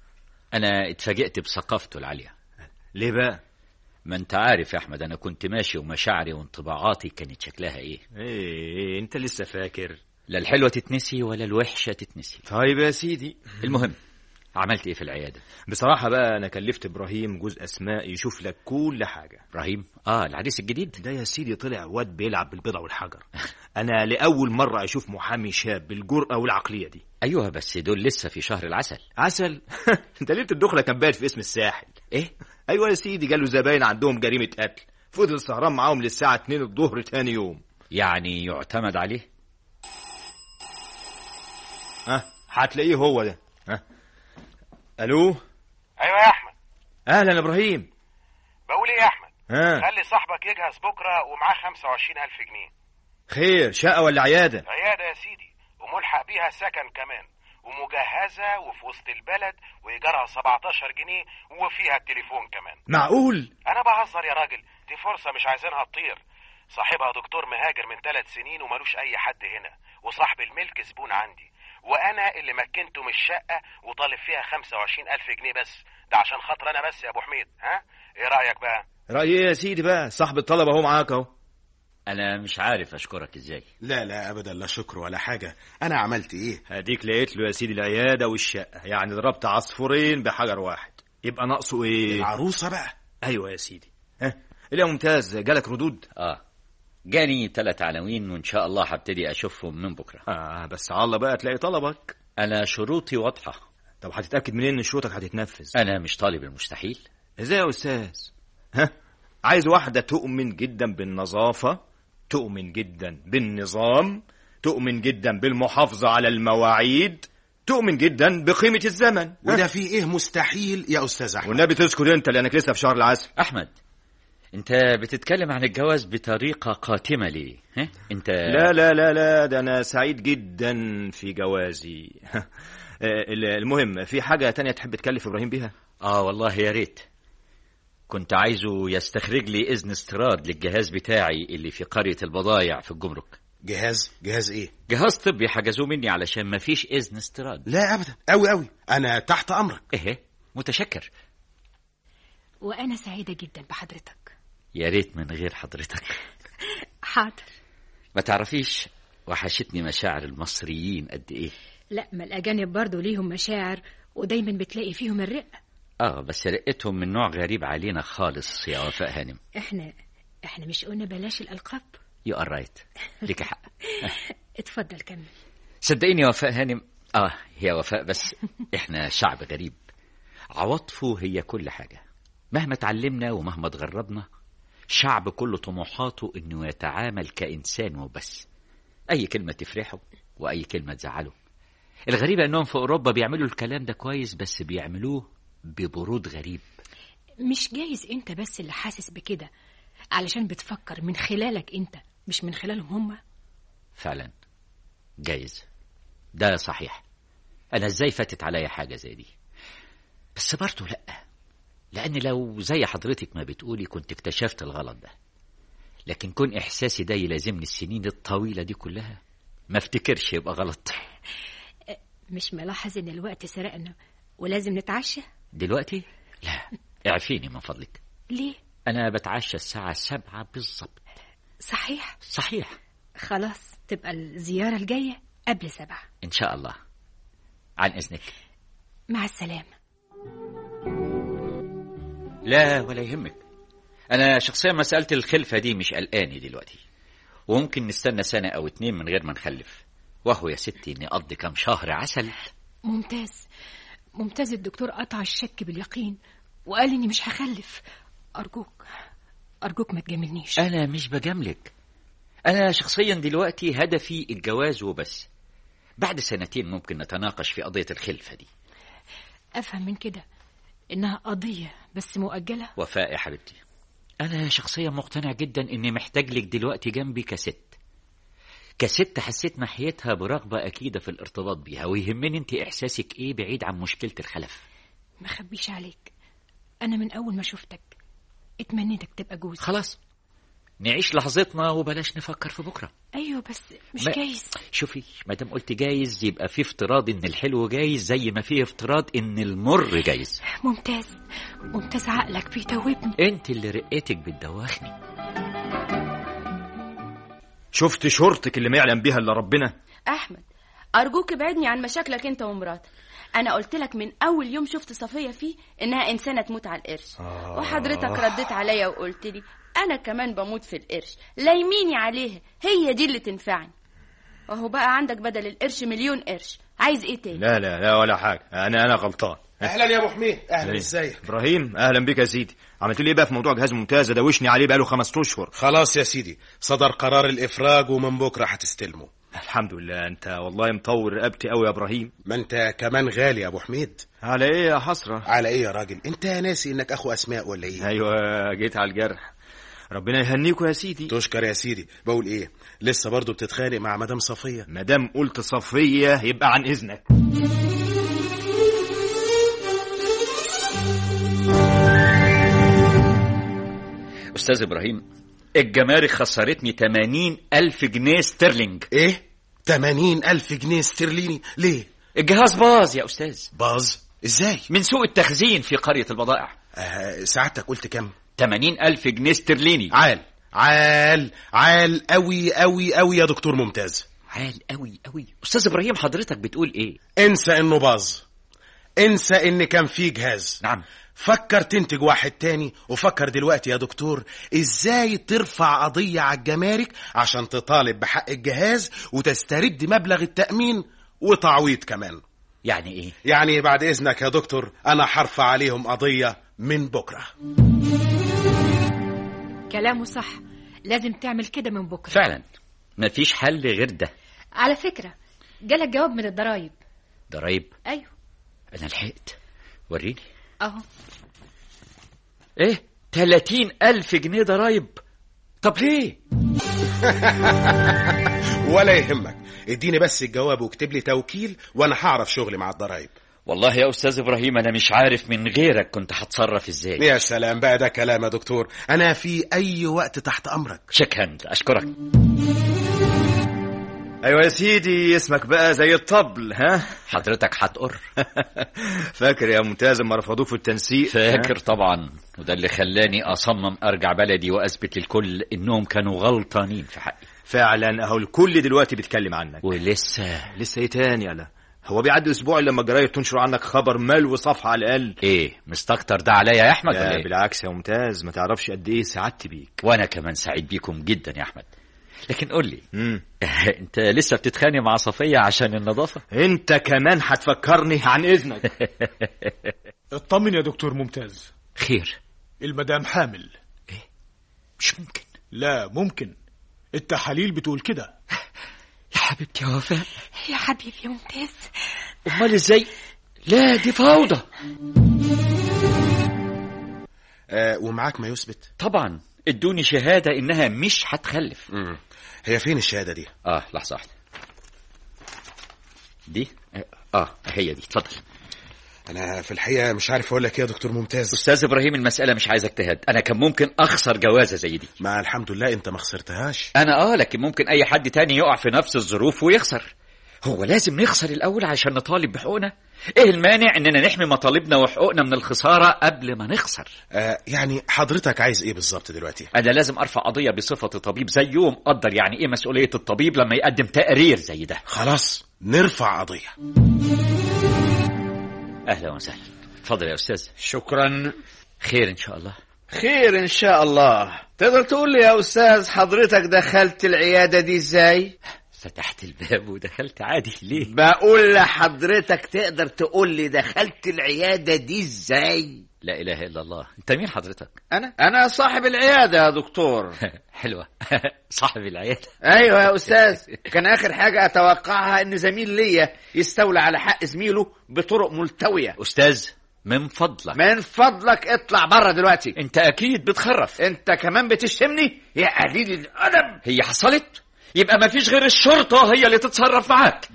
أنا اتفاجئت بثقافته العالية ليه بقى ما أنت عارف يا أحمد أنا كنت ماشي ومشاعري وانطباعاتي كانت شكلها إيه ايه, إيه انت لسه فاكر لا الحلوة تتنسي ولا الوحشة تتنسي طيب يا سيدي المهم عملت إيه في العيادة بصراحة بقى أنا كلفت إبراهيم جوز أسماء يشوف لك كل حاجة إبراهيم آه العريس الجديد ده يا سيدي طلع واد بيلعب بالبيضة والحجر أنا لأول مرة أشوف محامي شاب بالجرأة والعقلية دي أيوة بس دول لسه في شهر العسل عسل أنت ليلة الدخلة كان بايت في اسم الساحل إيه أيوة يا سيدي جاله زباين عندهم جريمة قتل فضل سهران معاهم للساعة 2 الظهر تاني يوم يعني يعتمد عليه ها هتلاقيه هو ده ها الو ايوه يا احمد اهلا يا ابراهيم بقول ايه يا احمد ها خلي صاحبك يجهز بكره ومعاه 25000 جنيه خير شقه ولا عياده عياده يا سيدي وملحق بيها سكن كمان ومجهزة وفي وسط البلد وإيجارها 17 جنيه وفيها التليفون كمان معقول أنا بهزر يا راجل دي فرصة مش عايزينها تطير صاحبها دكتور مهاجر من ثلاث سنين وملوش أي حد هنا وصاحب الملك زبون عندي وأنا اللي مكنته من الشقة وطالب فيها 25 ألف جنيه بس ده عشان خاطر أنا بس يا أبو حميد ها إيه رأيك بقى رأيي إيه يا سيدي بقى صاحب الطلب اهو معاك اهو انا مش عارف اشكرك ازاي لا لا ابدا لا شكر ولا حاجه انا عملت ايه هديك لقيت له يا سيدي العياده والشقه يعني ضربت عصفورين بحجر واحد يبقى ناقصه ايه العروسه بقى ايوه يا سيدي ها إيه يا ممتاز جالك ردود اه جاني ثلاث عناوين وان شاء الله هبتدي اشوفهم من بكره اه بس على الله بقى تلاقي طلبك انا شروطي واضحه طب هتتاكد منين ان شروطك هتتنفذ انا مش طالب المستحيل ازاي يا استاذ ها عايز واحده تؤمن جدا بالنظافه تؤمن جدا بالنظام تؤمن جدا بالمحافظه على المواعيد تؤمن جدا بقيمه الزمن وده في ايه مستحيل يا استاذ احمد والنبي تسكت انت لانك لسه في شهر العسل احمد انت بتتكلم عن الجواز بطريقه قاتمه ليه ها انت لا لا لا لا ده انا سعيد جدا في جوازي المهم في حاجه تانية تحب تكلف ابراهيم بيها اه والله يا ريت كنت عايزه يستخرج لي اذن استيراد للجهاز بتاعي اللي في قريه البضايع في الجمرك جهاز جهاز ايه جهاز طبي حجزوه مني علشان ما فيش اذن استيراد لا ابدا قوي قوي انا تحت امرك ايه متشكر وأنا سعيدة جدا بحضرتك يا ريت من غير حضرتك حاضر ما تعرفيش وحشتني مشاعر المصريين قد ايه لا ما الأجانب برضو ليهم مشاعر ودايما بتلاقي فيهم الرقة اه بس رقتهم من نوع غريب علينا خالص يا وفاء هانم احنا احنا مش قلنا بلاش الألقاب يو ار رايت ليك حق اتفضل كمل صدقيني يا وفاء هانم اه يا وفاء بس احنا شعب غريب عواطفه هي كل حاجة مهما تعلمنا ومهما تغربنا شعب كل طموحاته انه يتعامل كإنسان وبس أي كلمة تفرحه وأي كلمة تزعله الغريبة انهم في اوروبا بيعملوا الكلام ده كويس بس بيعملوه ببرود غريب مش جايز انت بس اللي حاسس بكده علشان بتفكر من خلالك انت مش من خلالهم هما فعلا جايز ده صحيح انا ازاي فاتت عليا حاجه زي دي بس برضه لا لان لو زي حضرتك ما بتقولي كنت اكتشفت الغلط ده لكن كون احساسي ده يلازمني السنين الطويله دي كلها ما افتكرش يبقى غلط مش ملاحظ ان الوقت سرقنا ولازم نتعشى دلوقتي لا اعفيني من فضلك ليه انا بتعشى الساعه سبعة بالظبط صحيح صحيح خلاص تبقى الزيارة الجاية قبل سبعة ان شاء الله عن اذنك مع السلامة لا ولا يهمك انا شخصيا مساله الخلفه دي مش قلقاني دلوقتي وممكن نستنى سنه او اتنين من غير ما نخلف وهو يا ستي نقضي كام شهر عسل ممتاز ممتاز الدكتور قطع الشك باليقين وقال اني مش هخلف ارجوك ارجوك ما تجاملنيش انا مش بجاملك انا شخصيا دلوقتي هدفي الجواز وبس بعد سنتين ممكن نتناقش في قضيه الخلفه دي افهم من كده انها قضية بس مؤجلة وفاء يا حبيبتي انا شخصيا مقتنع جدا اني محتاج لك دلوقتي جنبي كست كست حسيت ناحيتها برغبة أكيدة في الارتباط بيها ويهمني أنت إحساسك إيه بعيد عن مشكلة الخلف ما خبيش عليك انا من اول ما شفتك اتمنيتك تبقى جوزي خلاص نعيش لحظتنا وبلاش نفكر في بكرة ايوه بس مش ما- جايز شوفي ما دام قلت جايز يبقى في افتراض ان الحلو جايز زي ما في افتراض ان المر جايز ممتاز ممتاز عقلك بيتوبني انت اللي رقتك بتدوخني شفت شورتك اللي ما يعلم بيها الا ربنا احمد ارجوك ابعدني عن مشاكلك انت ومراتك انا قلت لك من اول يوم شفت صفيه فيه انها انسانه تموت على القرش آه. وحضرتك رديت عليا وقلت لي انا كمان بموت في القرش لايميني عليها هي دي اللي تنفعني وهو بقى عندك بدل القرش مليون قرش عايز ايه تاني لا لا لا ولا حاجه انا انا غلطان اهلا يا ابو حميد اهلا إيه؟ ازيك ابراهيم اهلا بك يا سيدي عملت لي ايه بقى في موضوع جهاز ممتاز ده وشني عليه بقاله خمس اشهر خلاص يا سيدي صدر قرار الافراج ومن بكره هتستلمه الحمد لله انت والله مطور رقبتي قوي يا ابراهيم ما انت كمان غالي يا ابو حميد على ايه يا حسره على ايه يا راجل انت ناسي انك اخو اسماء ولا ايه ايوه جيت على الجرح ربنا يهنيكوا يا سيدي تشكر يا سيدي بقول ايه لسه برضو بتتخانق مع مدام صفيه مادام قلت صفيه يبقى عن اذنك أستاذ إبراهيم الجمارك خسرتني 80 ألف جنيه سترلينج ايه 80 ألف جنيه استرليني ليه الجهاز باظ يا أستاذ باظ ازاي من سوء التخزين في قرية البضائع آه سعادتك قلت كام 80 ألف جنيه استرليني عال عال عال قوي قوي قوي يا دكتور ممتاز عال قوي قوي أستاذ إبراهيم حضرتك بتقول إيه انسى انه باظ انسى ان كان في جهاز نعم فكر تنتج واحد تاني وفكر دلوقتي يا دكتور ازاي ترفع قضية على الجمارك عشان تطالب بحق الجهاز وتسترد مبلغ التأمين وتعويض كمان يعني إيه يعني بعد اذنك يا دكتور انا هرفع عليهم قضية من بكرة كلامه صح لازم تعمل كده من بكرة فعلا مفيش حل غير ده على فكرة جالك جواب من الضرايب ضرايب أيوه أنا لحقت وريني أهو إيه 30 ألف جنيه ضرايب طب ليه ولا يهمك اديني بس الجواب واكتب لي توكيل وانا هعرف شغلي مع الضرايب والله يا أستاذ إبراهيم أنا مش عارف من غيرك كنت هتصرف إزاي يا سلام بقى ده كلام يا دكتور انا في اي وقت تحت امرك شك هاند أشكرك ايوه يا سيدي اسمك بقى زي الطبل ها حضرتك هتقر فاكر يا ممتاز لما رفضوه في التنسيق فاكر طبعا وده اللي خلاني أصمم أرجع بلدي وأثبت للكل إنهم كانوا غلطانين في حقي فعلا اهو الكل دلوقتي بيتكلم عنك ولسه لسه ايه تاني يلا هو بيعدي اسبوع إلا لما الجرايد تنشر عنك خبر ملو صفحه على الاقل ايه مستكتر ده عليا يا احمد ولا لا ايه بالعكس يا ممتاز ما تعرفش قد ايه سعدت بيك وانا كمان سعيد بيكم جدا يا احمد لكن قول لي مم. انت لسه بتتخانق مع صفيه عشان النظافه انت كمان هتفكرني عن اذنك اطمن يا دكتور ممتاز خير المدام حامل مش ممكن لا ممكن التحاليل بتقول كده يا حبيبتي يا وفاء يا حبيبي يا ممتاز امال ازاي لا دي فوضى آه ومعاك ما يثبت طبعا ادوني شهاده انها مش هتخلف مم. هي فين الشهادة دي اه لحظه واحده دي اه هي دي اتفضل انا في الحقيقة مش عارف اقول لك ايه يا دكتور ممتاز استاذ ابراهيم المساله مش عايزه اجتهاد انا كان ممكن اخسر جوازه زي دي ما الحمد لله انت ما خسرتهاش انا اه لكن ممكن اي حد تاني يقع في نفس الظروف ويخسر هو لازم نخسر الاول عشان نطالب بحقوقنا ايه المانع اننا نحمي مطالبنا وحقوقنا من الخساره قبل ما نخسر آه يعني حضرتك عايز ايه بالظبط دلوقتي انا لازم ارفع قضيه بصفه طبيب زيه ومقدر يعني ايه مسؤوليه الطبيب لما يقدم تقرير زي ده خلاص نرفع قضية اهلا وسهلا اتفضل يا استاذ شكرا خير ان شاء الله خير ان شاء الله تقدر تقول لي يا استاذ حضرتك دخلت العياده دي ازاي فتحت الباب ودخلت عادي ليه بقول لحضرتك تقدر تقول لي دخلت العياده دي ازاي لا اله الا الله انت مين حضرتك انا انا صاحب العياده يا دكتور حلوه صاحب العياده ايوه يا استاذ كان اخر حاجه اتوقعها ان زميل ليا يستولى على حق زميله بطرق ملتويه استاذ من فضلك من فضلك اطلع بره دلوقتي انت اكيد بتخرف انت كمان بتشتمني يا قليل الادب هي حصلت يبقى ما فيش غير الشرطه هي اللي تتصرف معاك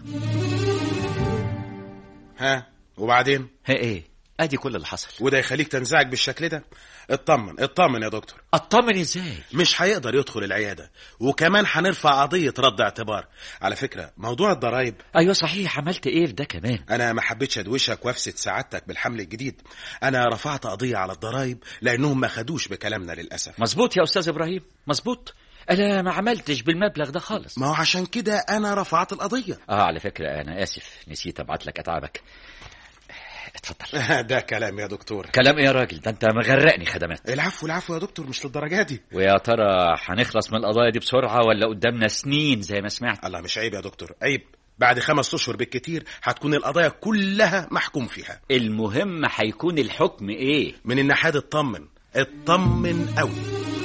ها وبعدين هي ايه ادي كل اللي حصل وده يخليك تنزعج بالشكل ده اطمن اطمن يا دكتور اطمن ازاي مش هيقدر يدخل العيادة وكمان هنرفع قضية رد اعتبار على فكرة موضوع الضرايب ايوه صحيح عملت ايه في ده كمان انا ما حبيتش ادوشك وافسد سعادتك بالحمل الجديد انا رفعت قضية على الضرايب لانهم ما خدوش بكلامنا للاسف مظبوط يا استاذ ابراهيم مظبوط انا ما عملتش بالمبلغ ده خالص ما هو عشان كده انا رفعت القضية اه على فكره انا اسف نسيت ابعت لك اتعابك اتفضل ده كلام يا دكتور كلام ايه يا راجل ده انت مغرقني خدمات العفو العفو يا دكتور مش للدرجة دي ويا ترى هنخلص من القضايا دي بسرعه ولا قدامنا سنين زي ما سمعت الله مش عيب يا دكتور عيب بعد خمس اشهر بالكتير هتكون القضايا كلها محكوم فيها المهم هيكون الحكم ايه من الناحية دي اطمن اطمن قوي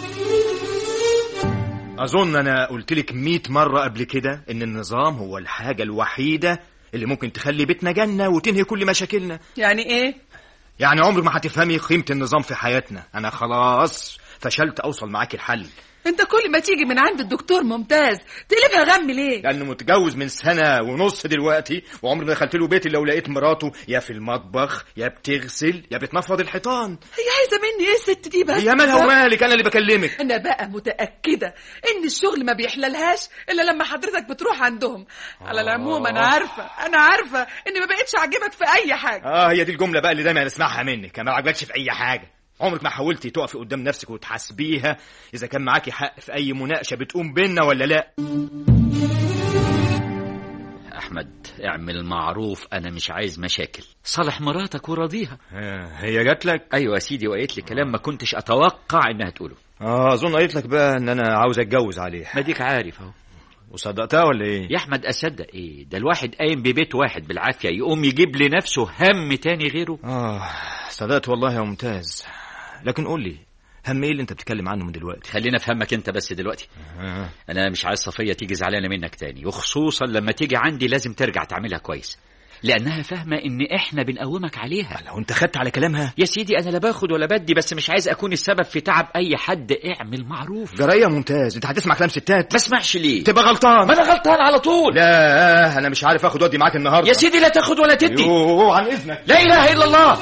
اظن انا قلت لك 100 مره قبل كده ان النظام هو الحاجه الوحيده اللي ممكن تخلي بيتنا جنه وتنهي كل مشاكلنا يعني ايه يعني عمر ما هتفهمي قيمه النظام في حياتنا انا خلاص فشلت اوصل معاك الحل انت كل ما تيجي من عند الدكتور ممتاز تقلبها غم ليه لانه متجوز من سنه ونص دلوقتي وعمري ما دخلت له بيتي لو لقيت مراته يا في المطبخ يا بتغسل يا بتنفض الحيطان هي عايزه مني ايه الست دي بس هي مالها ومالك انا اللي بكلمك انا بقى متاكده ان الشغل ما بيحللهاش الا لما حضرتك بتروح عندهم على العموم انا عارفه انا عارفه ان ما بقتش عاجبك في اي حاجه اه هي دي الجمله بقى اللي دايما اسمعها منك ما عجبكش في اي حاجه عمرك ما حاولتي تقفي قدام نفسك وتحاسبيها اذا كان معاكي حق في اي مناقشه بتقوم بينا ولا لا احمد اعمل معروف انا مش عايز مشاكل صالح مراتك وراضيها هي جات لك ايوه يا سيدي وقالت لي كلام ما كنتش اتوقع انها تقوله اه اظن قالت لك بقى ان انا عاوز اتجوز عليه ما ديك عارف اهو وصدقتها ولا ايه يا احمد اصدق ايه ده الواحد قايم ببيت واحد بالعافيه يقوم يجيب لنفسه هم تاني غيره اه صدقت والله يا ممتاز لكن قول لي هم ايه اللي انت بتتكلم عنه من دلوقتي خلينا في همك انت بس دلوقتي آه. انا مش عايز صفيه تيجي زعلانه منك تاني وخصوصا لما تيجي عندي لازم ترجع تعملها كويس لانها فاهمه ان احنا بنقومك عليها لو انت خدت على كلامها يا سيدي انا لا باخد ولا بدي بس مش عايز اكون السبب في تعب اي حد اعمل معروف جرايه ممتاز انت هتسمع كلام ستات ما اسمعش ليه تبقى غلطان ما انا غلطان على طول لا انا مش عارف اخد ودي معاك النهارده يا سيدي لا تاخد ولا تدي يوه عن اذنك لا اله الا الله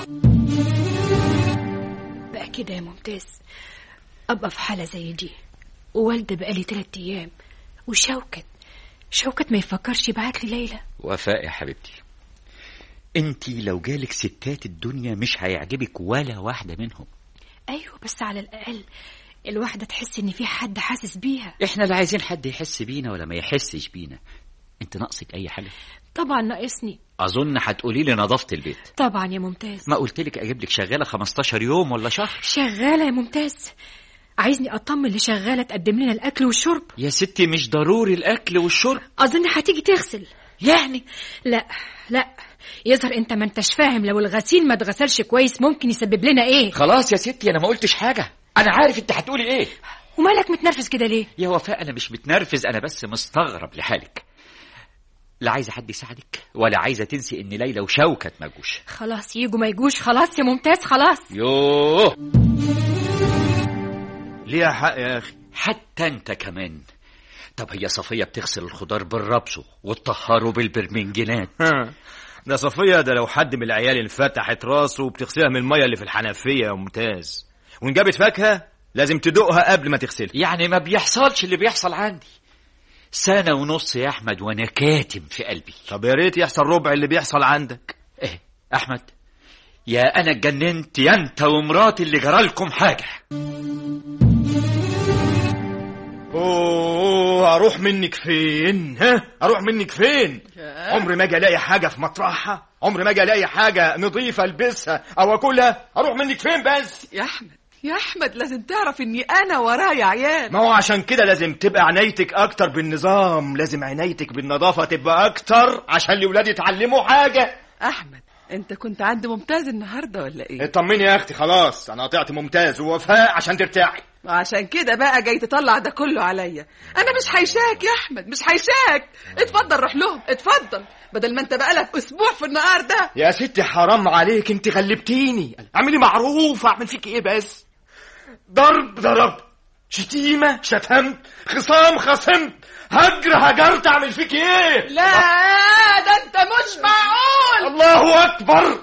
بقى كده يا ممتاز ابقى في حاله زي دي ووالده بقالي تلات ايام وشوكت شوكت ما يفكرش يبعت لي ليلى وفاء يا حبيبتي انت لو جالك ستات الدنيا مش هيعجبك ولا واحده منهم ايوه بس على الاقل الواحده تحس ان في حد حاسس بيها احنا لا عايزين حد يحس بينا ولا ما يحسش بينا انت ناقصك اي حاجه طبعا ناقصني اظن هتقولي لي نظافه البيت طبعا يا ممتاز ما قلت لك اجيب لك شغاله 15 يوم ولا شهر شغاله يا ممتاز عايزني اطمن لشغاله تقدم لنا الاكل والشرب يا ستي مش ضروري الاكل والشرب اظن هتيجي تغسل يعني لا لا يظهر انت ما انتش فاهم لو الغسيل ما اتغسلش كويس ممكن يسبب لنا ايه خلاص يا ستي انا ما قلتش حاجه انا عارف انت هتقولي ايه ومالك متنرفز كده ليه يا وفاء انا مش متنرفز انا بس مستغرب لحالك لا عايزه حد يساعدك ولا عايزه تنسي ان ليلى وشوكت ما جوش خلاص يجوا ما يجوش خلاص يا ممتاز خلاص يوه ليها حق يا اخي حتى انت كمان طب هي صفية بتغسل الخضار بالربسو وتطهره بالبرمنجانات ده صفية ده لو حد من العيال انفتحت راسه وبتغسلها من المية اللي في الحنفية يا ممتاز وإن جابت فاكهة لازم تدوقها قبل ما تغسلها يعني ما بيحصلش اللي بيحصل عندي سنة ونص يا أحمد وأنا كاتم في قلبي طب يا ريت يحصل ربع اللي بيحصل عندك إيه أحمد يا أنا اتجننت يا أنت ومراتي اللي جرالكم حاجة اوه اروح منك فين ها اروح منك فين عمري ما اجي الاقي حاجه في مطرحها عمري ما اجي الاقي حاجه نظيفه البسها او اكلها اروح منك فين بس يا احمد يا احمد لازم تعرف اني انا ورايا عيال ما هو عشان كده لازم تبقى عنايتك اكتر بالنظام لازم عنايتك بالنظافه تبقى اكتر عشان الاولاد يتعلموا حاجه احمد انت كنت عند ممتاز النهارده ولا ايه اطمني يا اختي خلاص انا قطعت ممتاز ووفاء عشان ترتاحي وعشان كده بقى جاي تطلع ده كله عليا انا مش هيشاك يا احمد مش هيشاك اتفضل روح لهم اتفضل بدل ما انت بقالك اسبوع في النهار ده يا ستي حرام عليك انت غلبتيني اعملي معروف اعمل فيك ايه بس ضرب ضرب شتيمة شتمت خصام خصمت هجر هجرت اعمل فيك ايه لا ده انت مش معقول الله اكبر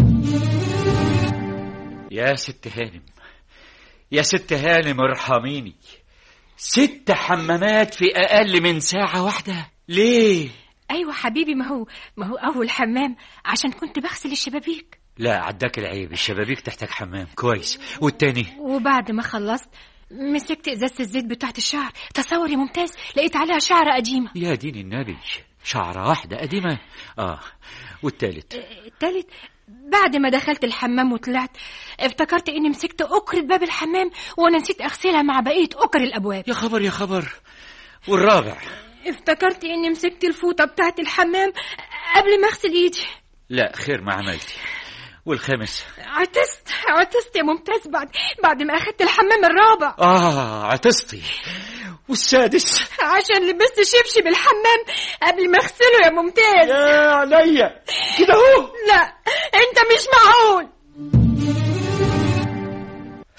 يا ست هانم يا ست هانم ارحميني ست حمامات في اقل من ساعة واحدة ليه ايوه حبيبي ما هو ما هو اول حمام عشان كنت بغسل الشبابيك لا عداك العيب الشبابيك تحتاج حمام كويس والتاني وبعد ما خلصت مسكت ازازه الزيت بتاعت الشعر تصور يا ممتاز لقيت عليها شعره قديمه يا دين النبي شعرة واحدة قديمة اه والتالت التالت بعد ما دخلت الحمام وطلعت افتكرت اني مسكت اكرة باب الحمام وانا نسيت اغسلها مع بقيه اكر الابواب يا خبر يا خبر والرابع افتكرت اني مسكت الفوطه بتاعت الحمام قبل ما اغسل ايدي لا خير ما عملتي والخامس عطست عطست يا ممتاز بعد بعد ما اخدت الحمام الرابع اه عطستي والسادس عشان لبست شبشب الحمام قبل ما اغسله يا ممتاز يا عليا كده اهو لا انت مش معقول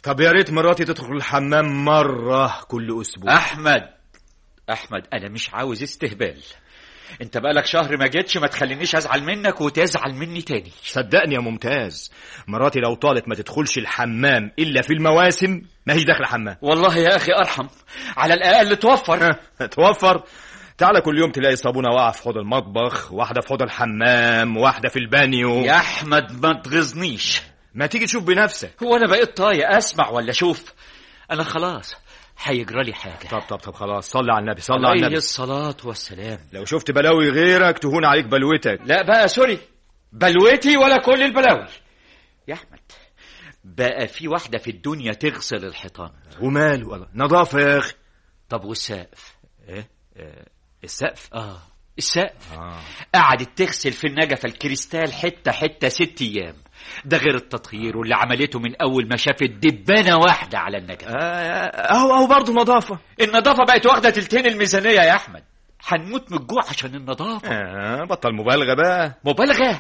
طب يا ريت مراتي تدخل الحمام مرة كل أسبوع احمد احمد انا مش عاوز استهبال انت بقالك شهر ما جيتش ما تخلينيش ازعل منك وتزعل مني تاني صدقني يا ممتاز مراتي لو طالت ما تدخلش الحمام إلا في المواسم ما هيش داخل حمام والله يا اخي ارحم على الاقل توفر توفر تعالى كل يوم تلاقي صابونة واقعة في حوض المطبخ واحدة في حوض الحمام واحدة في البانيو يا احمد ما تغزنيش ما تيجي تشوف بنفسك هو انا بقيت طايق اسمع ولا اشوف انا خلاص هيجرى لي حاجه طب طب طب خلاص صلي على النبي صلي على عليه النبي الصلاه والسلام لو شفت بلاوي غيرك تهون عليك بلوتك لا بقى سوري بلوتي ولا كل البلاوي يا احمد بقى في واحده في الدنيا تغسل الحيطان وماله والله نظافة يا أخي طب والسقف إيه آه، السقف اه السقف آه. قعدت تغسل في النجفة الكريستال حتة حتة ست أيام ده غير التطهير واللي عملته من أول ما شافت دبانة واحدة على النجفة أهو أهو برضه نظافة النظافة بقت واخدة تلتين الميزانية يا أحمد هنموت من الجوع عشان النظافة آه بطل مبالغة بقى مبالغة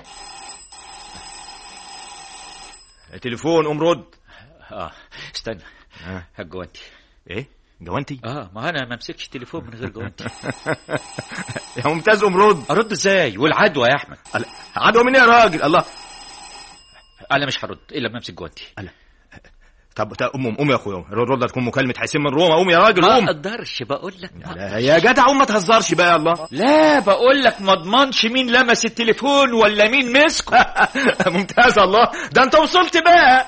تليفون قوم رد اه استنى آه. هات جوانتي ايه جوانتي اه ما انا ما امسكش تليفون من غير جوانتي يا ممتاز قوم رد ارد ازاي والعدوى يا احمد عدوى مين يا راجل الله انا مش هرد الا لما امسك جوانتي طب طب قوم قوم يا اخويا رد رد تكون مكالمة حسين من روما قوم يا راجل ما قوم اقدرش بقول لك ما لا، يا جدع قوم ما تهزرش بقى يا الله لا بقول لك ما اضمنش مين لمس التليفون ولا مين مسكه ممتاز الله ده انت وصلت بقى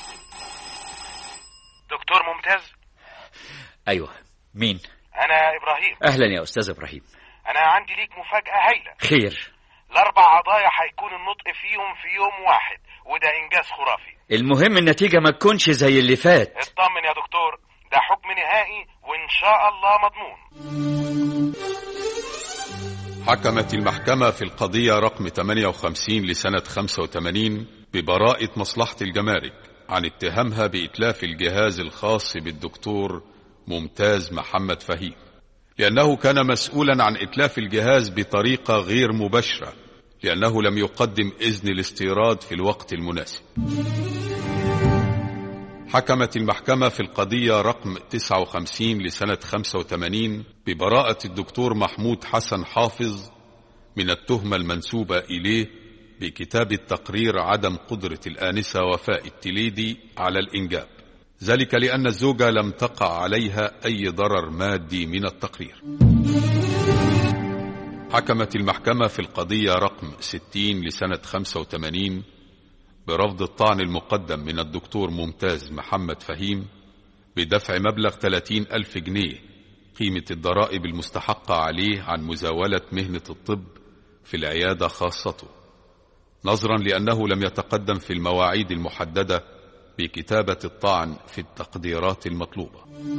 دكتور ممتاز ايوه مين انا ابراهيم اهلا يا استاذ ابراهيم انا عندي ليك مفاجاه هايله خير الاربع قضايا هيكون النطق فيهم في يوم واحد وده انجاز خرافي المهم النتيجة ما تكونش زي اللي فات اطمن يا دكتور ده حكم نهائي وان شاء الله مضمون حكمت المحكمة في القضية رقم 58 لسنة 85 ببراءة مصلحة الجمارك عن اتهامها بإتلاف الجهاز الخاص بالدكتور ممتاز محمد فهيم لأنه كان مسؤولا عن إتلاف الجهاز بطريقة غير مباشرة لأنه لم يقدم إذن الاستيراد في الوقت المناسب حكمت المحكمة في القضية رقم 59 لسنة 85 ببراءة الدكتور محمود حسن حافظ من التهمة المنسوبة إليه بكتابة تقرير عدم قدرة الآنسة وفاء التليدي على الإنجاب ذلك لأن الزوجة لم تقع عليها أي ضرر مادي من التقرير حكمت المحكمة في القضية رقم 60 لسنة 85 برفض الطعن المقدم من الدكتور ممتاز محمد فهيم بدفع مبلغ 30 ألف جنيه قيمة الضرائب المستحقة عليه عن مزاولة مهنة الطب في العيادة خاصته نظرا لأنه لم يتقدم في المواعيد المحددة بكتابة الطعن في التقديرات المطلوبة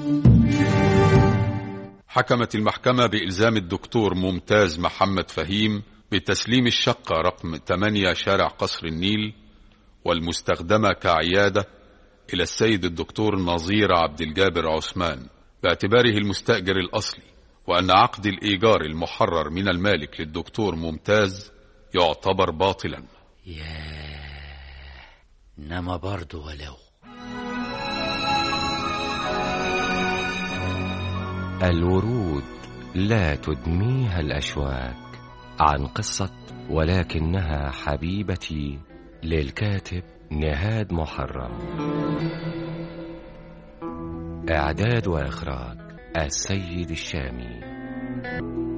حكمت المحكمة بإلزام الدكتور ممتاز محمد فهيم بتسليم الشقة رقم 8 شارع قصر النيل والمستخدمة كعيادة إلى السيد الدكتور نظير عبد الجابر عثمان باعتباره المستأجر الأصلي وأن عقد الإيجار المحرر من المالك للدكتور ممتاز يعتبر باطلا انما برضه ولو الورود لا تدميها الأشواك عن قصة ولكنها حبيبتي للكاتب نهاد محرم إعداد وإخراج السيد الشامي